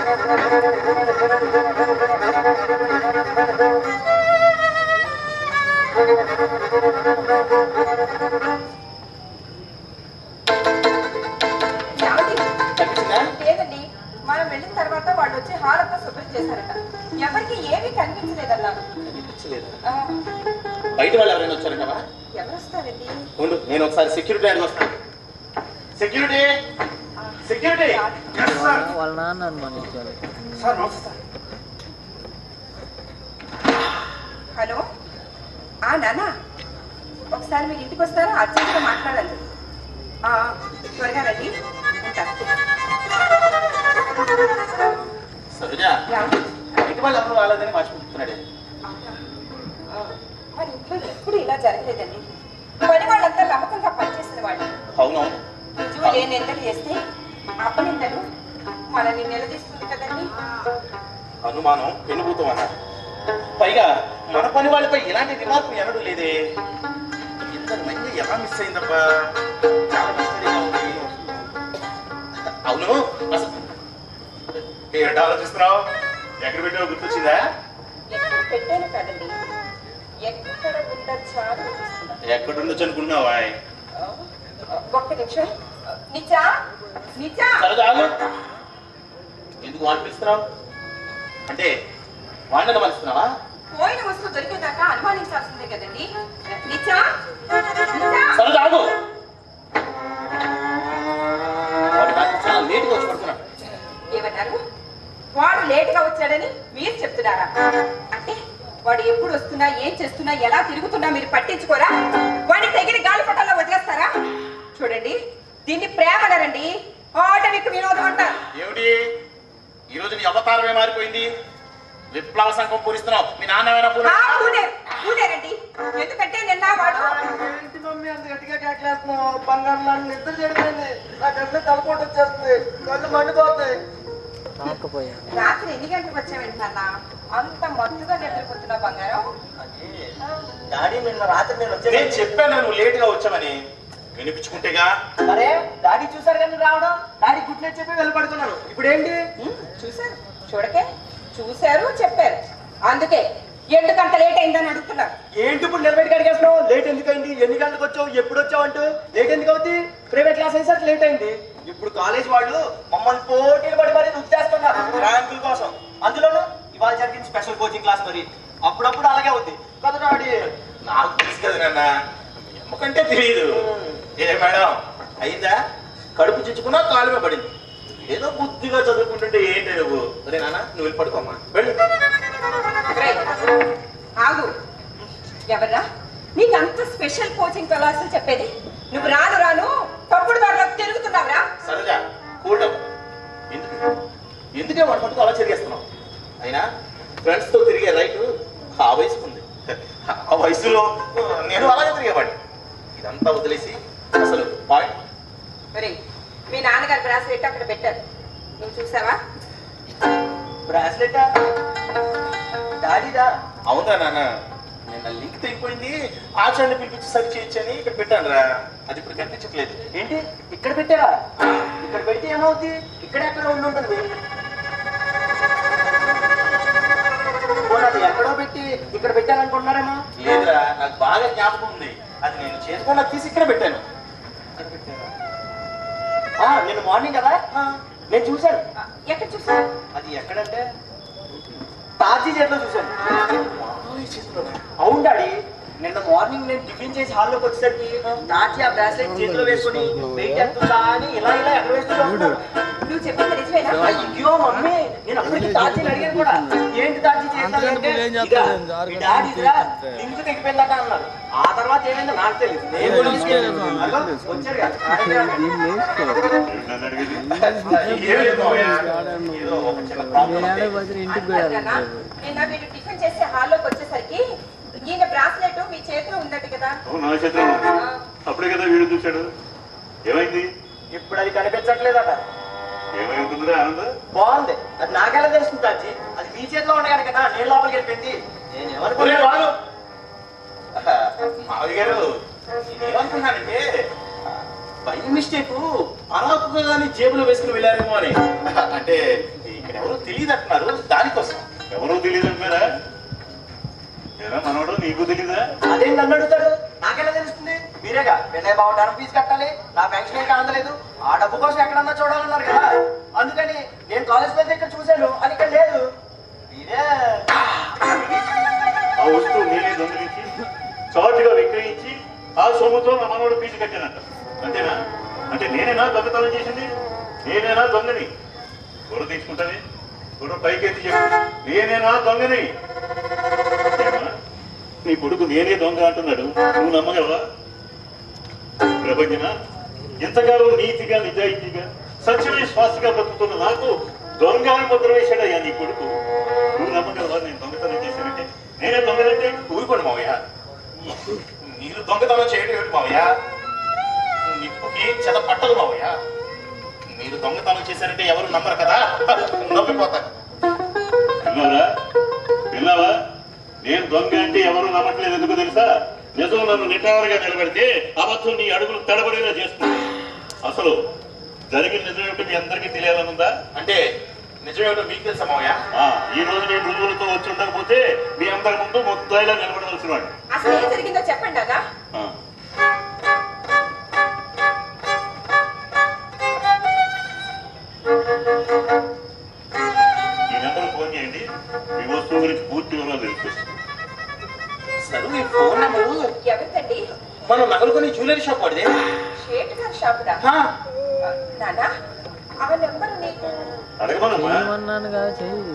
ఏమండి? కనిపించిందా లేదండి మనం వెళ్ళిన తర్వాత వాళ్ళు వచ్చి హాల్ అంతా శుభ్రం చేశారట ఎవరికి ఏమీ కనిపించలేదన్నారు కనిపించలేదు ఆ, బయట వాళ్ళు ఎవరైనా వచ్చారు కదా ఎవరు వస్తారండి ఉండు నేను ఒకసారి సెక్యూరిటీ అడిగి వస్తాను సెక్యూరిటీ సెక్యూరిటీ వాళ్ళ నాన్న అనుమానించారు సార్ నమస్తే సార్ హలో ఆ నాన్న ఒకసారి మీరు ఇంటికి వస్తారా అర్జెంట్గా మాట్లాడాలి ఆ, త్వరగా రండి ఉంటా. సరోజా ఏమండి? బయట వాళ్ళు ఎవరు రాలేదని మర్చిపోతున్నాడే అవునా? ఆ, మరి ఇంట్లో ఎప్పుడు ఇలా జరగలేదండి పని వాళ్ళంతా నమ్మకంగా పనిచేసిన వాళ్ళు అవునవును నిజం లేని నిందలు చేస్తే అప్పనిందలు మనల్ని నిలదీస్తుంది కదండి అనుమానం పెనుభూతం అన్నారు పైగా మన పని వాళ్ళపై ఇలాంటి రిమార్కు ఎనడు లేదే ఇంత మంది ఎలా మిస్ అయిందబ్బా చాలా మిస్టరీగా ఉంది అవును అసలు ఏంటి ఆలోచిస్తున్నావు ఎక్కడ పెట్టావు గుర్తొచ్చిందా ఎక్కడ పెట్టాను కదండి ఎక్కడ ఉండొచ్చా అని ఆలోచిస్తున్నా. ఎక్కడ ఉండొచ్చు అనుకున్నావా ఆ, ఒక్క నిమిషం నిజా నిజా సరదా ఆగు. ఎందుకు వాడిని పిలుస్తున్నావు అంటే వాడిని అనుమానిస్తున్నావా పోయిన వస్తువు దొరికేదాకా అనుమానించాల్సిందే కదండి నిజా నిజా సరదా ఆగు వాడు రాత్రి చాలా లేట్గా వచ్చి పడుతున్నాడు ఏమన్నారు వాడు లేట్ గా వచ్చాడని మీరు చెప్తున్నారా అంటే వాడు ఎప్పుడు వస్తున్నా ఏం చేస్తున్నా ఎలా తిరుగుతున్నా మీరు పట్టించుకోరా వాడిని తెగిన గాలిపటాల్లో వదిలేస్తారా చూడండి దీన్ని ప్రేమనరండి ఆటవిక్ వినోదం అంటారు ఏమిటి ఈ రోజు నీ అవతారమే మారిపోయింది విప్లవ సంఘం పూరిస్తున్నావు మీ నాన్న ఏమైనా ఆ, పూరి- ఊనే ఊనేరండి ఎందుకంటే నిన్న వాడు ఏంటి మమ్మీ అంత గట్టిగా కేకలేస్తున్నావు బంగారం నన్ను నిద్ర చెడిపోయింది నా కళ్ళు తలపోటు వచ్చేస్తుంది కళ్ళు మండిపోతాయి కాకపోయాను రాత్రి ఎన్ని గంటలకు వచ్చావేంటి నాన్న అంత మత్తుగా నిద్రపోతున్నా బంగారం డాడీ నిన్న రాత్రి నేను నేను వచ్చేది చెప్పాను నువ్వు లేట్ గా వచ్చావని వినిపించుకుంటేగా అరే డాడీ చూసారు కానీ రావడం డాడీ గుడ్ నైట్ చెప్పి వెళ్ళి పడుకున్నాను ఇప్పుడు ఏంటి ఉమ్, చూశారు చూడకే చూశారు చెప్పారు అందుకే ఎందుకంత లేట్ అయిందని అడుగుతున్నారు ఏంటి ఇప్పుడు నిలబెట్టి అడిగేస్తున్నావు లేట్ ఎందుకు అయింది ఎన్ని గంటలకు వచ్చావు ఎప్పుడు వచ్చావు అంటూ లేట్ ఎందుకు అవుతుంది ప్రైవేట్ క్లాస్ అయ్యేసరికి లేట్ అయింది ఇప్పుడు కాలేజ్ వాళ్ళు మమ్మల్ని పోటీలు పడి మరీ రుచి చేస్తున్నారు ర్యాంకుల కోసం అందులోనూ ఇవాళ జరిగిన స్పెషల్ కోచింగ్ క్లాస్ మరి అప్పుడప్పుడు అలాగే అవుద్ది కదా డాడీ నాకు తెలుసు కదా నాన్న ఎమ్మకంటే తెలియదు ఏ మేడం అయిందా కడుపు చుచ్చుకున్నా కాలుమే పడింది ఏదో బుద్ధిగా చదువుకుంటుంటే ఏంటి నువ్వు అరే నాన్న నువ్వు వెళ్ళి పడుకోమ్మా వెళ్ళు రేయ్, ఆగు ఎవర్రా నీకు అంత స్పెషల్ కోచింగ్ క్లాసులు చెప్పేది నువ్వు రాను రాను తప్పుడు దారిలో తిరుగుతున్నావురా సరేజా కూల్ డౌన్ ఎందుకు ఎందుకే వాడు పట్టుకు అలా చెరిగేస్తున్నావు అయినా ఫ్రెండ్స్ తో తిరిగే రైట్ ఆ వయసుకు ఉంది ఆ వయసులో నేను అలాగే తిరిగేవాడిని ఇదంతా వదిలేసి అసలు పాయింట్ ఒరేయ్, మీ నాన్నగారు బ్రాస్లెట్ అక్కడ పెట్టారు నువ్వు చూసావా బ్రాస్లెట్ డాడీదా అవునా నాన్న నిన్న లింక్ తెగిపోయింది ఆచార్య పిలిపించి సరి చేయొచ్చని ఇక్కడ పెట్టాను రా అది ఇప్పుడు కనిపించట్లేదు ఏంటి ఇక్కడ పెట్టారా ఇక్కడ పెడితే ఏమవుతుంది ఇక్కడ ఎక్కడ ఉండి ఉంటుంది పోనీ అది ఎక్కడో పెట్టి ఇక్కడ పెట్టారనుకుంటున్నారేమో లేదురా నాకు బాగా జ్ఞాపకం ఉంది అది నేను చేసుకున్న తీసి ఇక్కడ పెట్టాను ఆ, నిన్న మార్నింగ్ కదా నేను చూశాను ఆ, ఎక్కడ చూసావు అది ఎక్కడంటే తాజీ చేతిలో చూశాను అవును డాడీ నిన్న మార్నింగ్ నేను టిఫిన్ చేసి హాల్లోకి వచ్చేసరికి తాజీ ఆ బ్రాస్లెట్ చేతిలో వేసుకొని వెయిట్ చేస్తుందా అని ఇలా ఇలా ఎక్కడ వేస్తుందా నువ్వు చెప్పింది నిజమేనా అయ్యో మమ్మీ నేను అప్పటికి తాజీని అడిగాను కూడా ఏంటి తాజీ చేస్తానంటే ఇదా, మీ డాడీ ఇదిరా, లింక్ తెగిపోయిందట అన్నారు ఆ తర్వాత ఏమైందో నాకు తెలియదు నేను కూడా తీసుకెళ్ళాను. అదిగో, వచ్చారు కదా. నన్ను అడిగేది ఏం లేదు మావయ్య. ఏదో ఒక చిన్న ప్రాబ్లం నేనే ఉంది. బదిలీ ఇంటికి అందువలన పోయాను నిన్న మీరు టిఫిన్ చేసి హాల్లోకి వచ్చేసరికి ఈయన బ్రాస్లెట్ మీ చేతిలో ఉందట కదా అవును నా చేతిలో ఉంది. అప్పుడే కదా వీడు చూశాడు ఏమైంది ఇప్పుడు అది కనిపించట్లేదట ఏమై ఉంటుందిరా ఆనంద్ బాగుంది అది నాకెలా తెలుస్తుంది తాజీ అది మీ చేతిలో ఉండగానే కదా నేను లోపలికి వెళ్ళిపోయింది నేను ఒరే ఎవరు బాలు మావయ్య గారు నేనేమనుకున్నానంటే బై మిస్టేక్ అనాకుగా కానీ జేబులో వేసుకుని వెళ్ళారేమో అని అంటే ఇక్కడ ఎవరు తెలియదు అంటున్నారు దానికోసం ఎవరో తెలియదు అంటున్నారా ఏరా మనోడు నీకు తెలీదా అదేం నన్ను అడుగుతాడు నాకెలా తెలుస్తుంది మీరేగా వినయ్ బాబు టర్మ్ ఫీజు కట్టాలి నా పెన్షన్ ఇంకా అందలేదు ఆ డబ్బు కోసం ఎక్కడన్నా చూడాలన్నారు కదా అందుకని నేను కాలేజ్ పెద్ద ఇక్కడ చూశాను అది ఇక్కడ లేదు మీరే ఆ వస్తువు నేనే దొంగిలించి చాటుగా విక్రయించి ఆ సొమ్ముతో నా మనోడు ఫీజు కట్టానంట అంతేనా అంటే నేనేనా దొంగతనం చేసింది నేనేనా దొంగని గొడవ తీసుకుంటానే గొడవ పైకెత్తి చెప్పు నేనేనా దొంగని ఏమ్మా? నీ కొడుకు నేనే దొంగ అంటున్నాడు నువ్వు నమ్మగలవా ప్రపంచన ఎంతకాలం నీతిగా నిజాయితీగా సత్యమే శ్వాసగా బతుకుతున్న నాకు దొంగ అని ముద్ర వేశాడయ్యా నీ కొడుకు నువ్వు నమ్మగలవా నేను దొంగతనం చేశానంటే నేనే దొంగనంటే ఊరుకోండి మావయ్య మీరు దొంగతనం చేయడం ఏమిటి మావయ్య నిప్పుకి చెద పట్టదు మావయ్య మీరు దొంగతనం చేశారంటే ఎవరు నమ్మరు కదా నమ్మిపోతారు విన్నారా విన్నావా నేను దొంగ అంటే ఎవరు నమ్మట్లేదు ఎందుకు తెలుసా నిజం నన్ను నిటారుగా నిలబెడితే అబద్ధం నీ అడుగులు తడబడేలా చేస్తుంది అసలు జరిగిన నిజం ఏమిటో మీ అందరికీ తెలియాలనుందా అంటే నిజమేమిటో మీకు తెలుసా మావయ్య ఆ, ఈ రోజు నేను రుజువులతో వచ్చి ఉండకపోతే మీ అందరి ముందు ముద్దాయిలా నిలబడవలసిన వాడు అసలు ఏం జరిగిందో చెప్పండి అన్నా ఆ. ఈ నెంబర్ ఫోన్ చేయండి మీ వస్తువు గురించి పూర్తి వివరాలు తెలుస్తుంది అసలు ఈ ఫోన్ నెంబరు ఎవరిదండి మనం నగలు కొని జ్యువెలరీ షాప్ వాడిదే షేట్ గారి షాపురా హా, నానా ఆ నెంబర్ నీకు అడగమనమ్మా ఏమన్నాను కదా చెయ్యి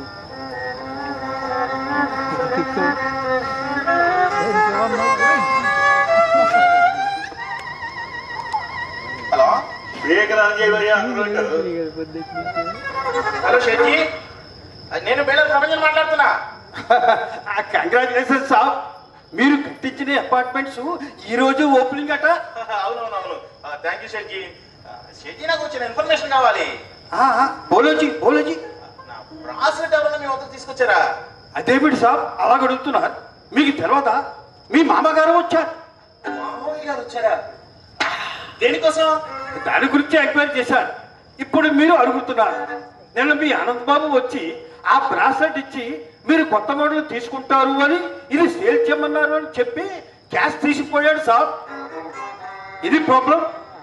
హలో వివేకరాజ చేయవయ్యా అందరూ ఉంటారు హలో షెట్టి నేను బేళ ప్రపంచం మాట్లాడుతున్నా కంగ్రాచులేషన్ సాబ్ మీరు కట్టించిన అపార్ట్మెంట్స్ ఈ రోజు ఓపెనింగ్ అట అవునవునవును థ్యాంక్ యూ షెట్టి షెట్టి నాకు వచ్చిన ఇన్ఫర్మేషన్ కావాలి ఆ, ఆ, బోలోజీ బోలోజీ నా బ్రాస్లెట్ ఎవరైనా మీ వద్దకు తీసుకొచ్చారా అదేమిటి సాబ్ అలా అడుగుతున్నారు మీకు తెలియదా మీ మామగారు వచ్చారు మామయ్య గారు వచ్చారా దేనికోసం దాని గురించి ఎంక్వైరీ చేశారు ఇప్పుడు మీరు అడుగుతున్నారు నిన్న మీ అనంత్ బాబు వచ్చి ఆ బ్రాస్లెట్ ఇచ్చి మీరు కొత్త మోడల్ తీసుకుంటారు అని ఇది సేల్ చేయమన్నారు అని చెప్పి క్యాష్ తీసిపోయాడు సాబ్ ఇది ప్రాబ్లం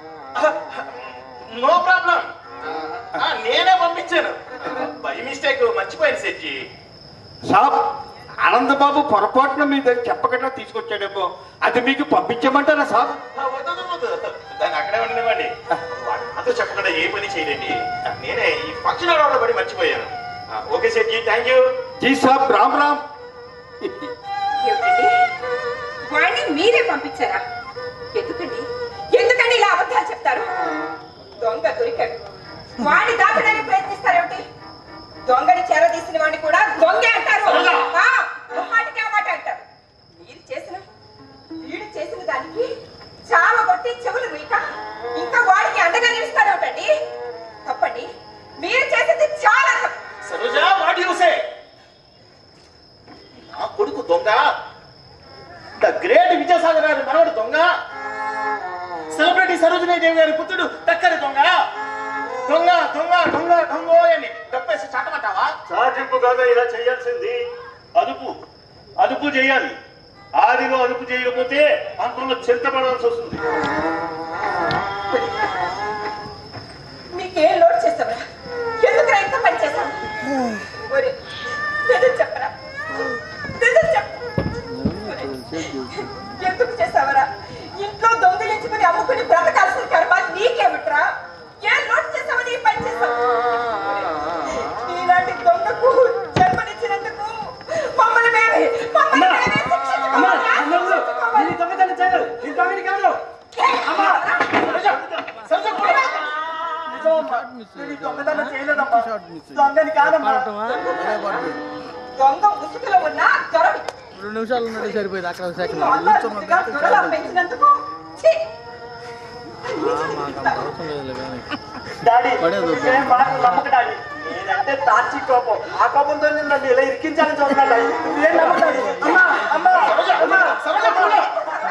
నో ప్రాబ్లం నేనే పంపించాను బై మిస్టేక్ మర్చిపోయాను సెట్జీ సాబ్ ఆనందబాబు పొరపాటున మీ దగ్గర చెప్పకుండా తీసుకొచ్చాడేమో అది మీకు పంపించమంటారా సాబ్ వద్దు వద్దు, వద్దు దాన్ని అక్కడే ఉండనివ్వండి వాడు నాతో నాతో చెప్పకుండా ఏ పని చేయలేండి నేనే ఈ ఫంక్షన్ ఆర్డర్లో పడి మర్చిపోయాను ఆ, okay Sethji thank you ji సాబ్ రామ్ రామ్ ఏమిటండి వాడిని మీరే పంపించారా ఎందుకండి ఎందుకండి ఇలా అబద్ధాలు చెప్తారు దొంగ దొరికాడు వాడిని దాచడానికి ప్రయత్నిస్తారేమిటి దొంగని చేరదీసిన వాడిని కూడా దొంగే అంటారు సరేనా? ఆ, ముమ్మాటికి ఆ మాట అంటారు మీరు చేసిన వీడు చేసిన దానికి చావ కొట్టి చెవులు మీక ఇంకా వాడికి అండగా నిలుస్తారేమిటండి తప్పండి మీరు చేసింది చాలా తప్పు సరోజ వాట్ యు సే నా కొడుకు దొంగ ద గ్రేట్ విజయసాగర్ గారి మనవడు దొంగ సెలబ్రిటీ సరోజినీ దేవి గారి పుత్రుడు టక్కరి దొంగ దొంగ దొంగ దొంగ దొంగ అని డబ్బేసి చాటమంటావా సాధింపు కాదా ఇలా చేయాల్సింది అదుపు అదుపు చేయాలి ఆదిలో అదుపు చేయకపోతే అంతంలో చింతపడాల్సి వస్తుంది మీకేం లోడ్ చేస్తావరా ఎందుకు ఇంత పని చేశావు ఒరే, నిజం చెప్పరా నిజం చెప్పు ఒరే, ఎందుకు చేసావరా ఇంట్లో దొంగిలించుకుని అమ్ముకుని బ్రతకాల్సిన కర్మ నీకేమిట్రా ఏం లోడ్ చేసావని ఈ పని చేసావు ఒరే, ఇలాంటి దొంగకు జన్మనిచ్చినందుకు మమ్మల్ని మేమే మమ్మల్ని మేమే శిక్షించుకోవాలా? శిక్షించుకోవాలి. సరోజ కూడా దొంగతనం చేయలేదమ్మా దొంగని కాదమ్మా దొంగ ముసుగులో ఉన్న దొరవి రెండు నిమిషాలు ఉన్నట్టు సరిపోయింది అక్కడ ఒక సెకండ్ అల్లారుగా దొరలా పెంచినందుకు ఛీ! మాకు అంత అవసరం లేదులే కానీ డాడీ పడేది వద్దు. నువ్వేం మాటలు నమ్మకు డాడీ నేనంటే తార్చి కోపం ఆ కోపంతో నేను నన్ను ఇలా ఇరికించాలని చూస్తున్నాను డాడీ నువ్వేం నమ్మకు డాడీ అమ్మా అమ్మా అమ్మా సరోజ కూడా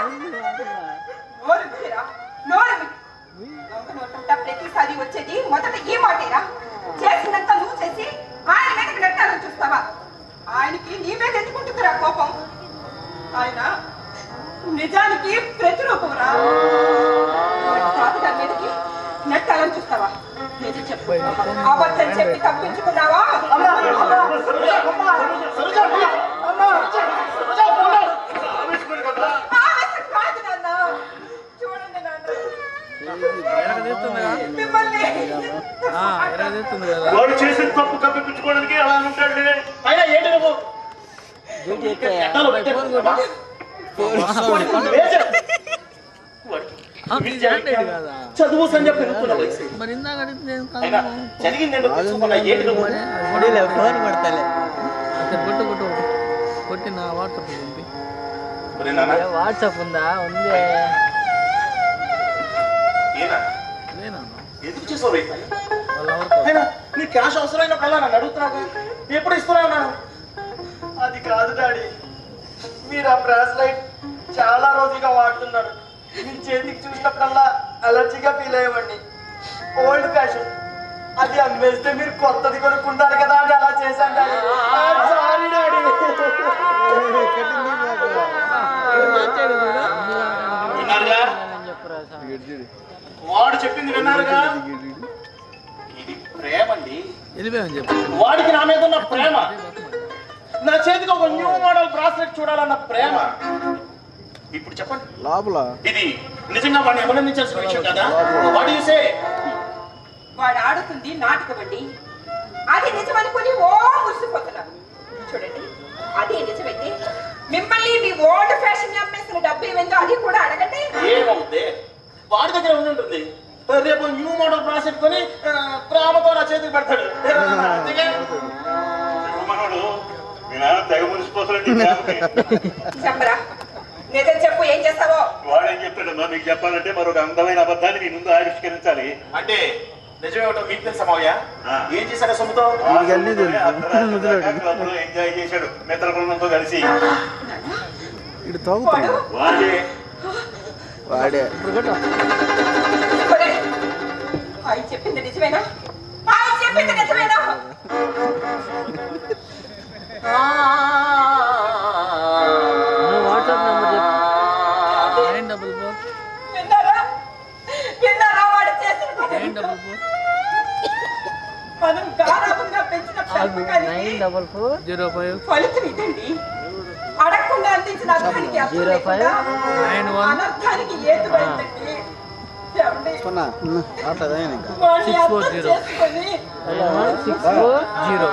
నోరు మీరా నోరు మీ దొంగ నోటంట ప్రతిసారి వచ్చేది మొదట ఈ మాటేరా చేసినంత నువ్వు చేసి ఆయన మీదకి నెట్టాలని చూస్తావా ఆయనకి నీ మీద ఎత్తుకుంటుందిరా కోపం ఆయన నిజానికి ప్రతిరూపంరా తాతగారి మీదకి నెట్టాలని చూస్తావా నిజం చెప్పు అబద్ధం చెప్పి తప్పించుకున్నావా అమ్మా అమ్మా అమ్మా సరోజ కూడా అమ్మా సరోజ కూడా ఆవేశం కాదు నాన్న చూడండి నాన్న ఎరగదీస్తుందిగా మిమ్మల్ని ఎరగదీస్తుంది కదా వాడు చేసిన తప్పు కప్పిపుచ్చుకోవడానికి అలా ఉంటాడు అయినా ఏంటి నువ్వు డ్యూటీ ఎట్టాలో పెట్టేస్తున్నావా? మేజర్. కదా చదువు సంజ పెరుగుతున్న వయసు మరి ఇందాక అడిగితే ఏం కాదు. అయినా జరిగింది ఏంటో తెలుసుకున్నా ఏంటి నువ్వు ముడిలే ఫోన్ కొడతలే అసలు కొట్టు కొట్టు కొట్టి నా వాట్సాప్ పంపి ఒరే నాన్న, వాట్సాప్ ఉందా ఉంది ఏనా? లేనా ఎందుకు చేసావు రేపు వాళ్ళ ఎవరికో అయినా నీ క్యాష్ అవసరమైనప్పుడల్లా నన్ను అడుగుతున్నావు ఎప్పుడు ఇస్తున్నావు నాకు అది కాదు డాడీ మీరు ఆ బ్రాస్లైట్ చాలా రోజులుగా వాడుతున్నారు మీ చేతికి చూసినప్పుడల్లా అలర్జీగా ఫీల్ అయ్యేవాడిని ఓల్డ్ ఫ్యాషన్ అది అమ్మేస్తే మీరు కొత్తది కొనుక్కుంటారు కదా అని అలా చేశాను డాడీ సారీ డాడీ విన్నారుగా చెప్పురా సార్ వాడు చెప్పింది విన్నారుగా ఇది ప్రేమ అండి వెళ్ళిపోయామని చెప్పు వాడికి నా మీద ఉన్న ప్రేమ నా చేతికి ఒక న్యూ మోడల్ బ్రాస్లెట్ చూడాలన్న ప్రేమ ఇప్పుడు చెప్పండి లోపల ఇది నిజంగా వాడిని అభినందించాల్సిన విషయం కదా వాడు చూసే వాడు ఆడుతుంది నాటకమండి అది నిజమనుకుని ఓ మురిసిపోతున్నారు చూడండి అదే నిజమైతే మిమ్మల్ని మీ ఓల్డ్ ఫ్యాషన్ అమ్మేసిన డబ్బు ఏమైందో అది కూడా అడగండి ఏమవుద్ది వాడి దగ్గర ఉండి ఉంటుంది రేపు న్యూ మోడల్ బ్రాస్లెట్ కొని ఆ, ప్రేమతో నా చేతికి పెడతాడు అంతేగా? మనోడు మీ నాన్న తెగ మురిసిపోతాడండి ప్రేమకి. చెప్పరా నిజం చెప్పు ఏం చేస్తావో వాడేం చెప్తాడమ్మా మీకు చెప్పాలంటే మరొక అందమైన అబద్ధాన్ని మీ ముందు ఆవిష్కరించాలి అంటే నిజమేమిటో మీకు తెలుసా మావయ్య ఆ. ఏం చేశాడు సొమ్ముతో నీకన్నీ తెలుసు. అర్ధరాత్రి దాకా క్లబ్లో ఎంజాయ్ చేశాడు మిత్ర బృందంతో కలిసి ఇటు వాడు వాడే వాడే ఒరేయ్, ఆయన చెప్పింది నిజమేనా ఆయన చెప్పింది నిజమేనా వాట్సాప్ నెంబర్ చెప్పు నైన్ డబుల్ ఫోర్ విన్నారా విన్నారా వాడు చేసిన పని? నైన్ డబుల్ ఫోర్ మనం గారాబంగా పెంచిన పెంపకానికి nine double four zero five ఫలితం ఇదండి అడగకుండా అందించిన అర్థానికి అర్థం Zero five లేకుండా nine one. అనర్థానికి ఏతుబడిందండి ఏమండి? చేసుకోండి వాడిని Six four అర్థం zero. చేసుకొని సిక్స్ ఫోర్ జీరో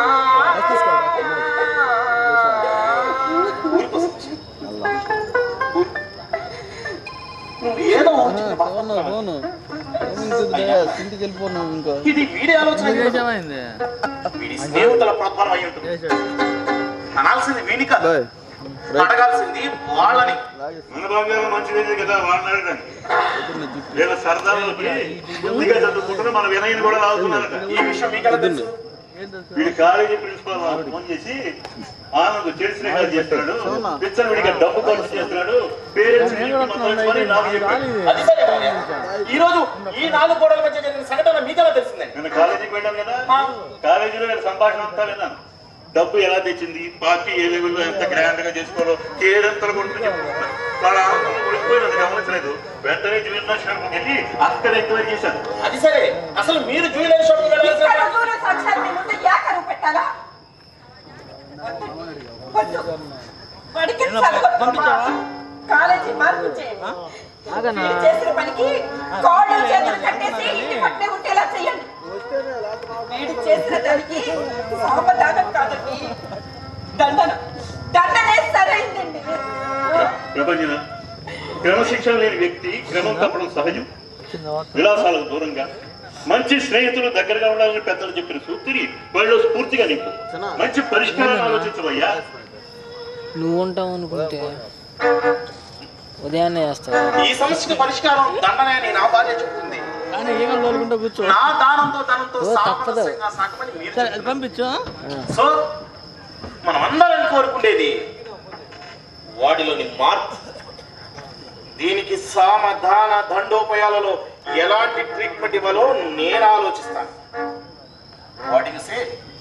నువ్వు ఏదో ఊహించిన బాధ. ఫోను ఫోను ఇంటికి వెళ్ళిపోను ఇంకో ఇది వీడి ఆలోచన కాదు. చేసామైంది వీడి స్నేహితుల ప్రోత్సాహం అయి ఉంటుంది అనాల్సింది వీడి కాదు అడగాల్సింది వాళ్ళని మన బంగారం మంచిది కదా వాళ్ళని అడగండి వీళ్ళ సరదాలోకి కొద్దిగా చదువుకుంటున్న మన వినయని కూడా రావుతున్నారట ఈ విషయం మీకెలా తెలుసు వీడి కాలేజీ ప్రిన్సిపాల్ వాళ్ళకి ఫోన్ చేసి ఆనంద్ తెలిసిన కాదు చేస్తున్నాడు పిచ్చర్ వీడికి డబ్బు ఖర్చు చేస్తున్నాడు పేరెంట్స్ నాకు చెప్పాడు అది సరే మామయ్య. ఈ రోజు ఈ నాలుగు గోడల మధ్య జరిగిన సంఘటన మీకెలా తెలిసిందండి నేను కాలేజీకి వెళ్ళాను కదా కాలేజీలో వీళ్ళ సంభాషణ అంతా విన్నాను డబ్బు ఎలా తెచ్చింది పార్టీ ఏ లెవెల్లో ఎంత గ్రాండ్ గా చేసుకోవాలో కేడంతలు కొడుతూ చెప్తున్నారు వాళ్ళ ఆనందం ఉడికిపోయినది గమనించలేదు వెంటనే జ్యువెల్ షాప్కి వెళ్ళి అక్కడ ఎంక్వైరీ చేశాను అది సరే అసలు మీరు జ్యువెలరీ షాప్ వెళ్ళాల్సిన ఇక్కడ దూరం సాక్ష్యాలు మీ ముందు ఏకరువు పెట్టాలా వద్దు. వద్దు. వాడికి చదవద్దమ్మా. కాలేజీ మార్పు చేయండి మీరు చేసిన పనికి కోడలు చేతులు కట్టేసి ఇంటి పట్టే ఉండేలా చేయండి వీడు చేసిన దానికి సావధానం కాదండి దండన దండనే సరైందండి ప్రపంచన క్రమశిక్షణ లేని వ్యక్తి క్రమం తప్పడం సహజం విలాసాలకు దూరంగా మంచి స్నేహితులు దగ్గరగా ఉండాలని పెద్దలు చెప్పిన సూక్తిని వాళ్ళు స్ఫూర్తిగా నింపు మంచి పరిష్కారాన్ని ఆలోచించవయ్యా నువ్వు ఉంటావు అనుకుంటే ఉదయాన్నే వేస్తావు ఈ సమస్యకు పరిష్కారం దండనే అని నా భార్య చెప్తుంది కానీ ఈగలు తోలుకుంటూ కూర్చో నా దానంతో ధనంతో ఓ, తప్పదు. సామరస్యంగా సాగమని మీరు సరే అది చెప్తున్నారు. పంపించు సో మనం అందరం కోరుకునేది వాటిలోని మార్పు దీనికి సామధాన దండోపయాలలో ఎలాంటి ట్రీట్మెంట్ ఇవ్వాలో నేను ఆలోచిస్తాను వాటికి సే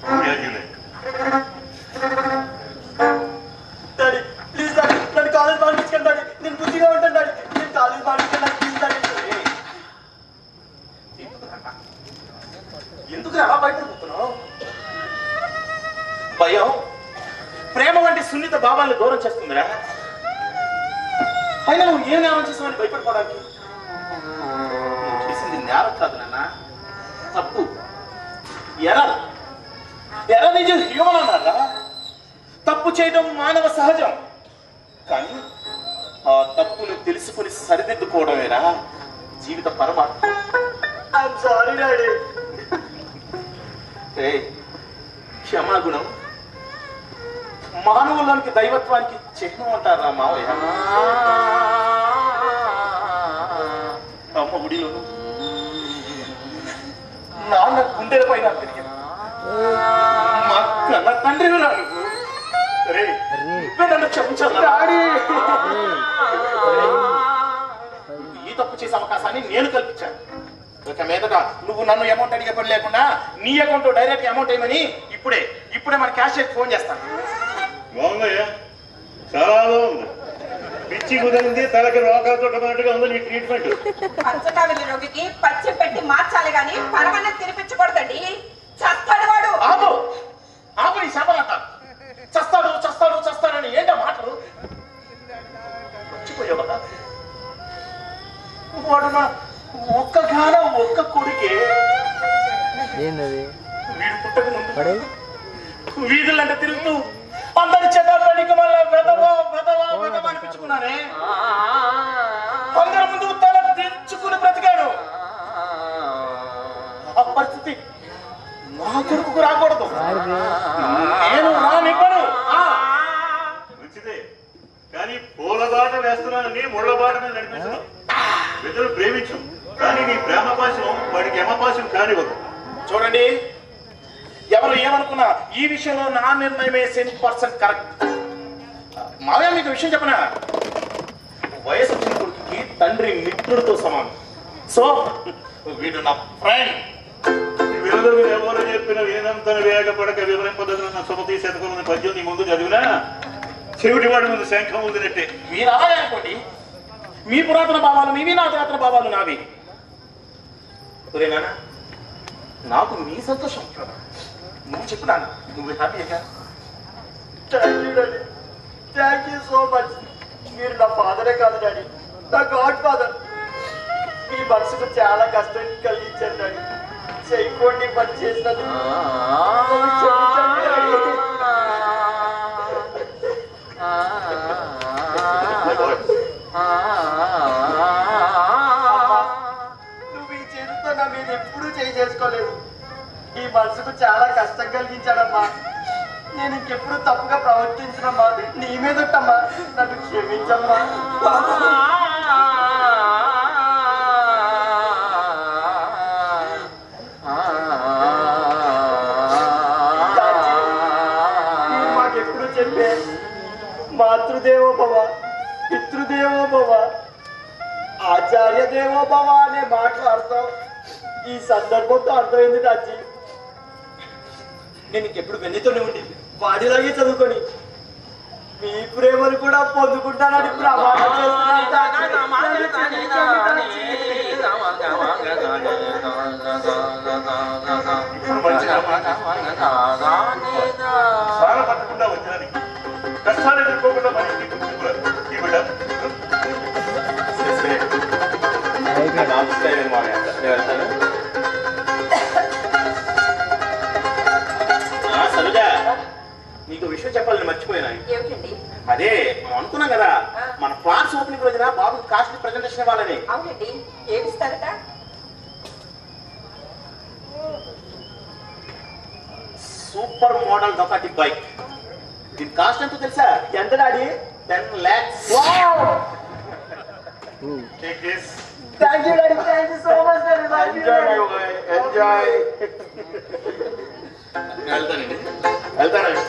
డాడీ ప్లీజ్ డాడీ నన్ను కాలేజ్ పంపించకండి డాడీ నేను బుద్ధిగా ఉంటాను డాడీ నేను కాలేజ్ పంపించండి ప్లీజ్ డాడీ ఎందుకు అలా బయట తిరుగుతున్నావు భయం ప్రేమ వంటి సున్నిత భావాలను దూరం చేస్తుందిరా అయినా నువ్వు ఏ నేరం చేసావని భయపడిపోవడానికి నువ్వు చేసింది నేరం కాదు నాన్న తప్పు ఎర ఎర నిజం హ్యూమన్ అన్నారా తప్పు చేయడం మానవ సహజం కానీ ఆ తప్పును తెలుసుకుని సరిదిద్దుకోవడమేరా జీవిత పరమాత్మ ఐఎమ్ సారీ డాడీ ఏ క్షమాగుణం మానవులానికి దైవత్వానికి చిహ్నం అంటారా మావయ్య అమ్మ గుడిలో నాన్న గుండెల పైన తిరిగి మా కన్న తండ్రి నువ్వు రే నువ్వే నన్ను క్షమించాలి డాడీ ఈ తప్పు చేసే అవకాశాన్ని నేను కల్పించాను ఇక మీదట నువ్వు నన్ను అమౌంట్ అడిగే పని లేకుండా నీ అకౌంట్ డైరెక్ట్ అమౌంట్ వేయమని ఇప్పుడే ఇప్పుడే మన క్యాష్ ఫోన్ చేస్తాను బాగుందయ్యా చాలా బాగుంది పిచ్చి కుదిరింది తలకి రోగాలతో ఉన్నట్టుగా ఉంది నీ ట్రీట్మెంట్ పంచకావిలి రోగికి పచ్చి పెట్టి మార్చాలి గాని పరమన్నం తినిపించకూడదండి చస్తాడు వాడు ఆపు ఆపు నీ శాపలంట చస్తాడు చస్తాడు చస్తాడని ఏంటో మాటలు మర్చిపోయావు కదా వాడు నా ఒక్క గానం ఒక్క కొడుకే ఏందది వీడు పుట్టక ముందు పడే వీధులంటే తిరుగుతూ అందరి చేత పనికి మళ్ళా వెదవా వెదవా వెదవా అనిపించుకున్నానే అందరి ముందు తల దించుకుని బ్రతికాడు ఆ పరిస్థితి నా కొడుకు రాకూడదు నేను రానివ్వను ఆ. మంచిదే కానీ పూల బాట వేస్తున్నానని ముళ్ళ బాట మీద నడిపించడం ప్రజలు ప్రేమించు కానీ నీ ప్రేమ పాశం వాడికి యమపాశం కానివ్వదు చూడండి ఎవరు ఏమనుకున్నా ఈ విషయంలో నా నిర్ణయమే సెన్ పర్సెంట్ కరెక్ట్ మావయ్య మీకు విషయం చెప్పనా వయసు వచ్చిన కొడుకుకి తండ్రి మిత్రుడితో సమానం సో వీడు నా ఫ్రెండ్ వీరులు ఎవరు చెప్పిన వీనంత వేగపడక వివరింపదగిన సుమతి శతకం పద్యం నీ ముందు చదివినా చెవిటి వాడి ముందు శంఖం ఉందినట్టే మీరు అలాగే అనుకోండి మీ పురాతన భావాలు మీవి నా పురాతన భావాలు నావి ఒరే నాన్న నాకు నీ సంతోషం ముఖ్యం. నువ్వు చెప్పు నాన్న నువ్వు హ్యాపీగా thank you daddy thank you so much మీరు నా ఫాదరే కాదు డాడీ నా గాడ్ ఫాదర్ మీ మనసుకు చాలా కష్టం కలిగించారు డాడీ చేయకోండి పని చేసినందుకు క్షమించండి, డాడీ. అమ్మా, నువ్వు ఈ చేతితో నా మీద ఎప్పుడూ చేయి చేసుకోలేదు ఈ మనసుకు చాలా కష్టం కలిగించాడమ్మా నేను ఇంకెప్పుడు తప్పుగా ప్రవర్తించినమ్మా నీ మీద ఉంటమ్మా నన్ను క్షమించమ్మా చాచి, మీరు మాకెప్పుడు చెప్పే మాతృదేవో భవ పితృదేవో భవ ఆచార్య దేవో భవ అనే మాటలు అర్థం ఈ సందర్భంతో అర్థమైంది రాజీ నేను ఇంకెప్పుడు వెన్నితోనే ఉండి వాడిలాగే చదువుకొని మీ ప్రేమను కూడా పొందుకుంటానని ప్రమాణం చేస్తున్నాను చాచి. నన్ను క్షమించండి, చాచి. ఇప్పుడు మంచిగా సార పట్టకుండా వచ్చానికి కష్టాలు ఎదుర్కోకుండా మరి ఇంటికి గుర్తింపురాదు. ఈ బిడ్డ నాకు ఆఫీస్ టైం అయింది మామయ్య. నేను వెళ్తాను. ఆ, సరోజ నీకు విషయం చెప్పాలని మర్చిపోయినా ఏమిటండి అదే మనం అనుకున్నాం కదా మన క్లాస్ ఓపెనింగ్ రోజున బాబు కాస్ట్ ప్రెజెంటేషన్ ఇవ్వాలని అవునండి ఏమిస్తారట సూపర్ మోడల్ డొకాటి బైక్ దీని కాస్ట్ ఎంతో తెలుసా ఎంత daddy ten lakhs take this thank you daddy thank you so much daddy enjoy వెళ్తానండి వెళ్తానండి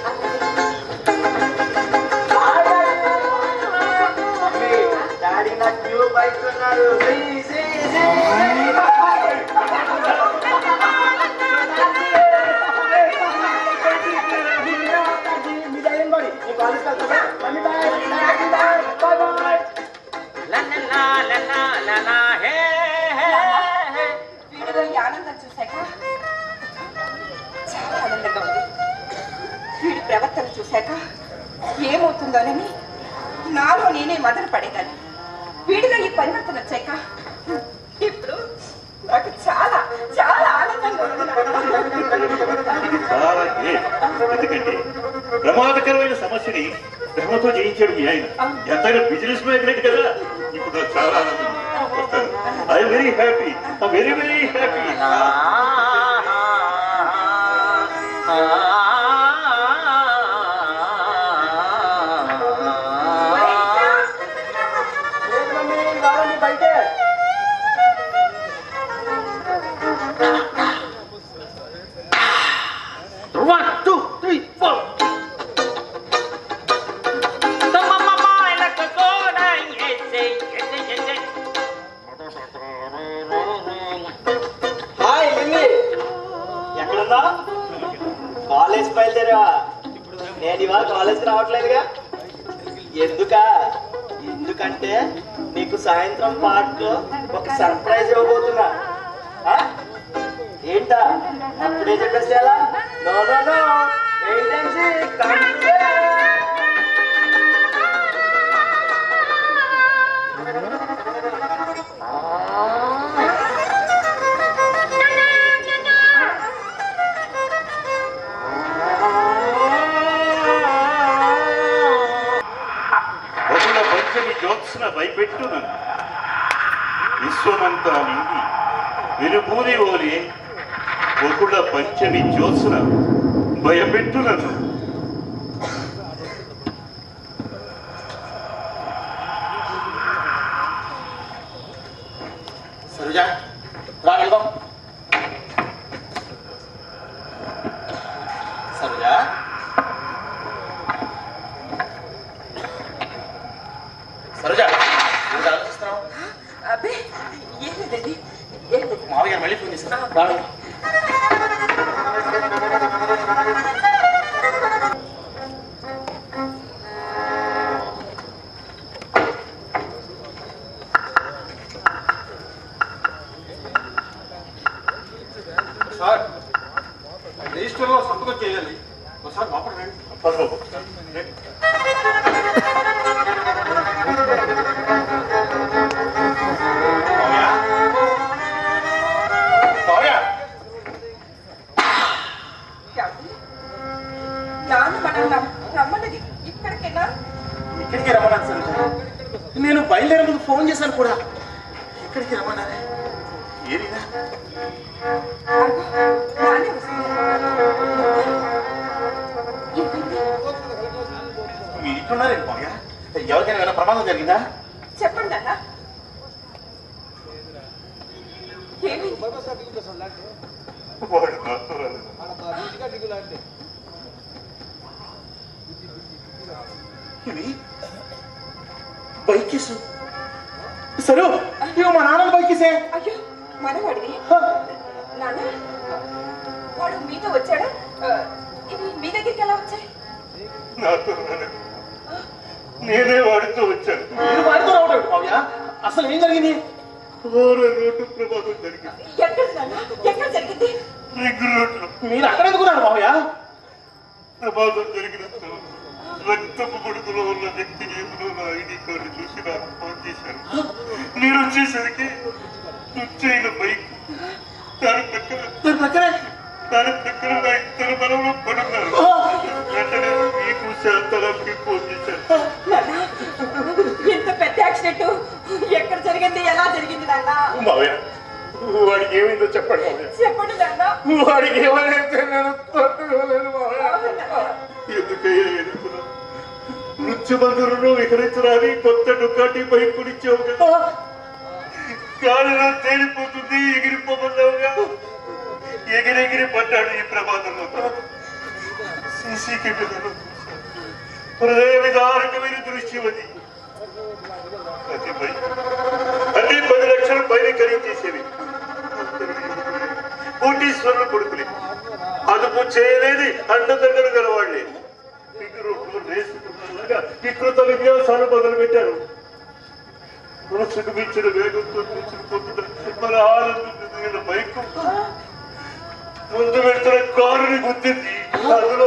డాడీ నాకు న్యూ బైక్ కొన్నారు శ్రీ, శ్రీ, శ్రీ, శ్రీ. మీ ధైర్యం పడి నేను కాలేజ్కి వెళ్తాను mummy bye daddy bye bye bye వీడిలో ఈ ఆనందం చూశాక చాలా ఆనందంగా ఉంది వీడి ప్రవర్తన చూశాక ఏమవుతుందోనని నాలో నేనే మొదలు పడేదాన్ని వీడిలో ఈ పరివర్తన వచ్చాక ఇప్పుడు నాకు చాలా చాలా ఆనందంగా ఉంది చాలా గ్రేట్ ఎందుకంటే ప్రమాదకరమైన సమస్యని ప్రేమతో జయించాడు మీ ఆయన ఎంతైనా బిజినెస్ మ్యాగ్నెట్ కదా ఇప్పుడు నాకు చాలా ఆనందం I very happy very very happy లేదు మమ్మీ ఇవాళ నీ బైకే One, two, three, four. Hi Lilly ఎక్కడున్నా కాలేజ్ బయలుదేరావా నేను ఇవాళ కాలేజ్కి రావట్లేదుగా ఎందుక ఎందుకంటే నీకు సాయంత్రం పాటలో ఒక సర్ప్రైజ్ ఇవ్వబోతున్నా ఆ? ఏంటా అప్పుడే చెప్పేస్తే ఎలా no no no wait and see come ఒకళ్ళ పంచమి జ్యోత్స్న భయపెట్టు నన్ను విశ్వమంతా నిండి వినుపూరి ఓలి ఒకళ్ళ పంచమి జ్యోత్స్న భయపెట్టు నన్ను సరోజ రా వెళ్దాం సరోజ సరోజ ఎందుకు ఆలోచిస్తున్నావు అబ్బే ఏం లేదండి ఏం లేదు మామయ్య గారు మళ్ళీ ఫోన్ చేశారు రా వెళ్దాం. సార్ రిజిస్టర్లో సంతకం చేయాలి ఒకసారి లోపల రండి పద బాబు. మామయ్య ఇక్కడికి రమ్మన్నాను సరోజ నేను బయలుదేరే ముందు ఫోన్ చేశాను కూడా ఇక్కడికి రమ్మన్నారే ఏరినా అరుగు, నానే వస్తుంది. ఏమైంది? మీరు ఇట్టున్నారేంటి మామయ్య ఎవరికైనా ఏమైనా ప్రమాదం జరిగిందా చెప్పండి అన్న ఏమైంది వాడు నాతో రాలేదు. ఇవి బైకేసు సరే ఇవి మా నాన్న బైకేసే అయ్యో మనవాడివి నాన్న వాడు మీతో వచ్చాడా ఆ, ఇవి మీ దగ్గరికి ఎలా వచ్చాయి నాతో రాలేదు. నేనే వాడితో వచ్చాను మీరు వాడితో రావడం మామయ్య అసలు ఏం జరిగింది వారం రోడ్డు ప్రమాదం జరిగింది ఎక్కడ నాన్న ఎక్కడ జరిగింది రింగ్ రోడ్లో మీరు అక్కడ ఎందుకున్నారు మామయ్య ప్రమాదం జరిగిన తర్వాత రక్తపు కొడుకులో ఉన్న వ్యక్తి ఏదో నా ఐడి కార్డు చూసి నాకు ఫోన్ చేశారు నేను వచ్చేసరికి నుంచైన బైక్ దాని పక్కన దాని ప్రక్కనే దాని పక్కన నా ఇద్దరు బలంలో పడున్నారు వెంటనే మీకు శాంతరానికి ఫోన్ చేశాను నాన్న ఎంత పెద్ద యాక్సిడెంట్ ఎక్కడ జరిగింది ఎలా జరిగింది నాన్న మావయ్య వాడికి ఏమైందో చెప్పండి మావయ్య చెప్పండి నాన్న వాడికి ఏమైతే నేను తట్టుకోలేను మావయ్య ఎందుకయ్యా ఎదుర్కొన్నా నృత్యబంధులను విహరించరాని కొత్త డుకాటి బైక్ కొనిచ్చావు కదా గాలిలో తేలిపోతుంది ఎగిరిపోమన్నావుగా ఎగిరెగిరి పడ్డాడు ఈ ప్రమాదంలో సీసీ కెమెరాలో చూశాను. హృదయ విదారకమైన దృశ్యం అది అతి బైక్ అన్ని పది లక్షల పైన ఖరీదేసేవి కోటీశ్వరులు కొడుకులే అదుపు చేయలేని అండదండలు గలవాళ్లే ఫిగరుట్లు రేసుకున్నలాగా వికృత విన్యాసాలు మొదలు పెట్టారు మనసుకు మించిన వేగంతో దూసుకుపోతున్న మన ఆనందం బైక్ ముందు వెళ్తున్న కారుని గుద్దింది అందులో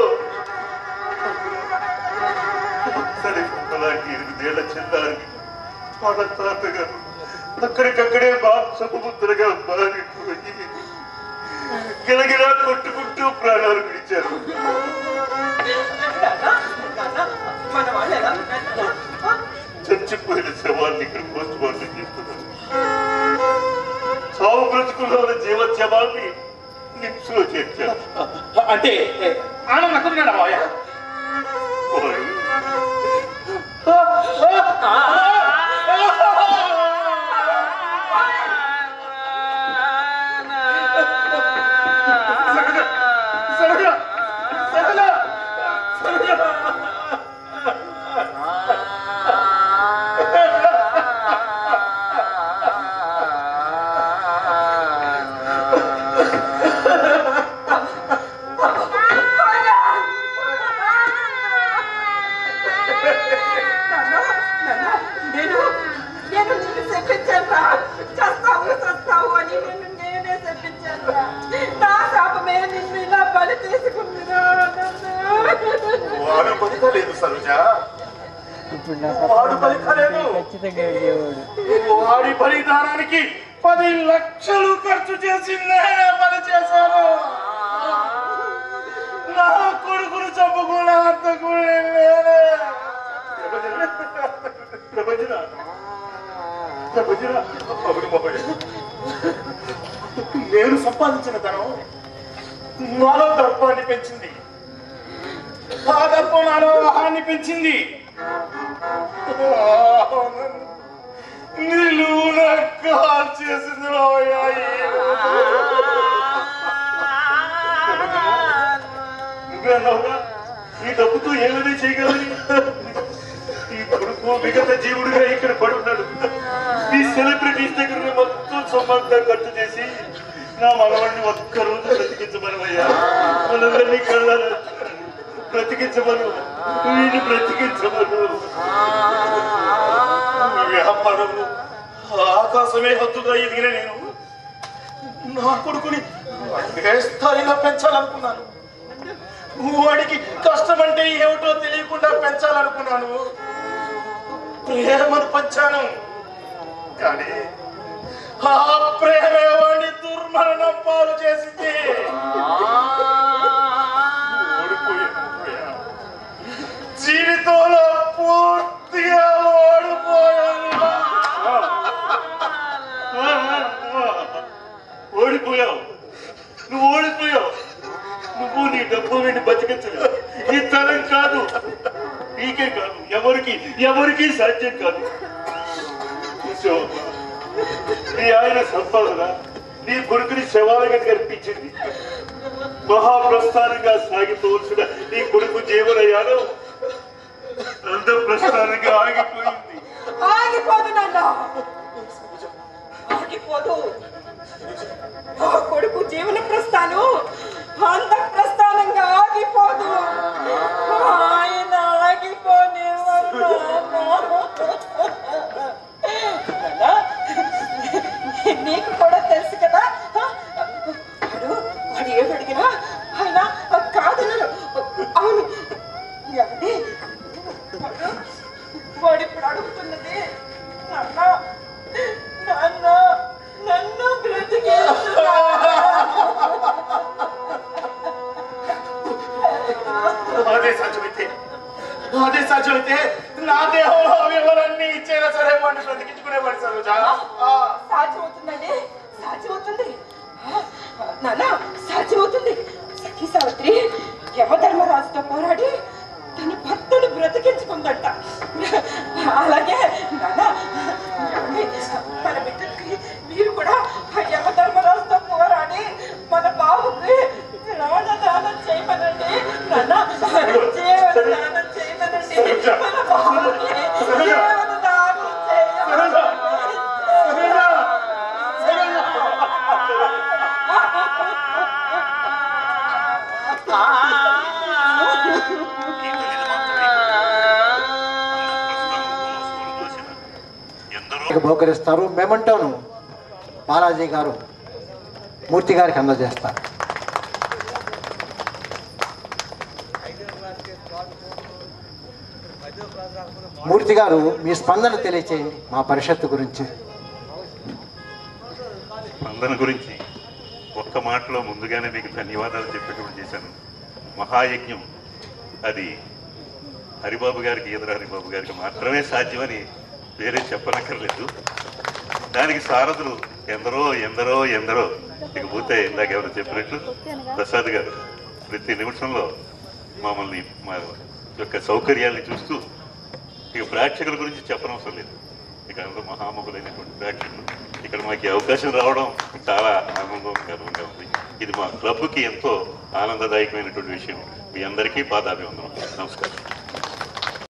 సరే అలాంటి ఎనిమిదేళ్ల చిన్నారికి వాళ్ళ తాతగారు అక్కడికక్కడే మాంసపు ముద్రగా మారిపోయి గిలగిలా కొట్టుకుంటూ ప్రాణాలు విడిచారు మన వాళ్ళు ఎలా ఉన్నారు నాన్న? చచ్చిపోయిన శవాన్ని ఇక్కడ పోస్ట్ మార్టం చేస్తున్నారు సాగు బ్రతుకుల్లో ఉన్న జీవోద్యమాన్ని నిప్స్లో చేర్చారు అంటే ఆనంద్ అక్కడున్నాడా మావయ్య వాడు సరగా సరగా సరగా నాన్న, నాన్న, నేను నేను నిన్ను చెప్పించానురా చస్తావు చస్తావు అని నిన్ను నేనే చెప్పించానురా నా శాపమే నిన్ను ఇలా బలి తీసుకుందిరా వాడు బతకలేదు సరోజ ఇప్పుడు నా వాడు బతకలేదు ఖచ్చితంగా అడిగేవాడు వాడి బలిదానానికి పది లక్షలు ఖర్చు చేసి నేనే పని చేశాను నా కొడుకును చంపుకున్న అంతకుడు నేనే ప్రపంచన ప్రపంచన అవును మావయ్య. నేను సంపాదించిన ధనం నాలో దర్పాన్ని పెంచింది ఆ దర్పం నాలో ఆహాన్ని పెంచింది నిలువున కాల్ చేసింది మావయ్య. నువ్వే అన్నావుగా ఈ డబ్బుతో ఏమైనా చేయగలని ఈ కొడుకు మిగతా జీవుడిగా ఇక్కడ పడున్నాడు ఈ సెలబ్రిటీస్ దగ్గర మొత్తం సొమ్మంతా ఖర్చు చేసి నా మనవాడిని ఒక్క రోజు బ్రతికించమనవయ్యా మనందరినీ కళ్ళాలి బ్రతికించమను వీడిని బ్రతికించమను వ్యాపారము ఆకాశమే హద్దుగా ఎదిగిన నేను నా కొడుకుని అదే స్థాయిలో పెంచాలనుకున్నాను వాడికి కష్టం అంటే ఏమిటో తెలియకుండా పెంచాలనుకున్నాను ప్రేమను పంచాను కానీ ఆ ప్రేమే వాడిని దుర్మరణం పాలు చేసింది ఓడిపోయాను. జీవితంలో పూర్తి ఎవరికీ సాధ్యం కాదు శివమ్మ, నీ ఆయన సంపాదన నీ కొడుకుని శవాలగా కనిపించింది మహాప్రస్థానంగా సాగిపోవలసిన నీ కొడుకు జీవనయానం అంత ప్రస్థానంగా ఆగిపోయింది ఆగిపోదు నాన్న ఆగిపోదు ఆ కొడుకు జీవన ప్రస్థానం అంత ప్రస్థానంగా ఆగిపోదు ఆయన ఆగిపోనేవన్నా నీకు కూడా తెలుసు కదా వాడు వాడు ఏం అడిగినా ఆయన కాదన్నారు అవును ఏమండి వాడు వాడు ఇప్పుడు అడుగుతున్నది నాన్న నాన్న నన్ను బ్రతికేస్తున్నా అదే సాధ్యమైతే అదే సాధ్యమైతే నా దేహంలో అవయవాలన్నీ ఇచ్చేనా సరే వాడిని బ్రతికించుకునేవాడు సరోజా ఆ. సాధ్యమవుతుందండి సాధ్యమవుతుంది ఆ, నాన్న సాధ్యమవుతుంది సఖీ సావిత్రి యమధర్మరాజుతో పోరాడి తన భర్తను బ్రతికించుకుందంట అలాగే నాన్న ఏమండి, మన బిడ్డకి మీరు కూడా ఆ యమధర్మరాజుతో పోరాడి మన బాబుకి ప్రాణదానం చేయమనండి నాన్న జీవనదానం చేయమనండి మన బాబుకి జీవనదానం చేయమనండి ఎందరో బహుకరిస్తారు మెమంటోను బాలాజీ గారు మూర్తి గారికి అందజేస్తారు మూర్తి గారు మీ స్పందన తెలియచేయండి మా పరిషత్తు గురించి స్పందన గురించి ఒక్క మాటలో ముందుగానే మీకు ధన్యవాదాలు చెప్పేటప్పుడు చేశాను మహాయజ్ఞం అది హరిబాబు గారికి ఈదర హరిబాబు గారికి మాత్రమే సాధ్యమని వేరే చెప్పనక్కర్లేదు దానికి సారథులు ఎందరో ఎందరో ఎందరో ఇకపోతే ఇందాక ఎవరు చెప్పినట్లు ప్రసాద్ గారు ప్రతి నిమిషంలో మమ్మల్ని మా యొక్క సౌకర్యాల్ని చూస్తూ ఇక ప్రేక్షకుల గురించి చెప్పనవసరం లేదు ఇక అందరూ మహామహులైనటువంటి ప్రేక్షకులు ఇక్కడ మాకు ఈ అవకాశం రావడం చాలా ఆనందం గర్వంగా ఉంది ఇది మా క్లబ్కి ఎంతో ఆనందదాయకమైనటువంటి విషయం మీ అందరికీ పాదాభివందనం నమస్కారం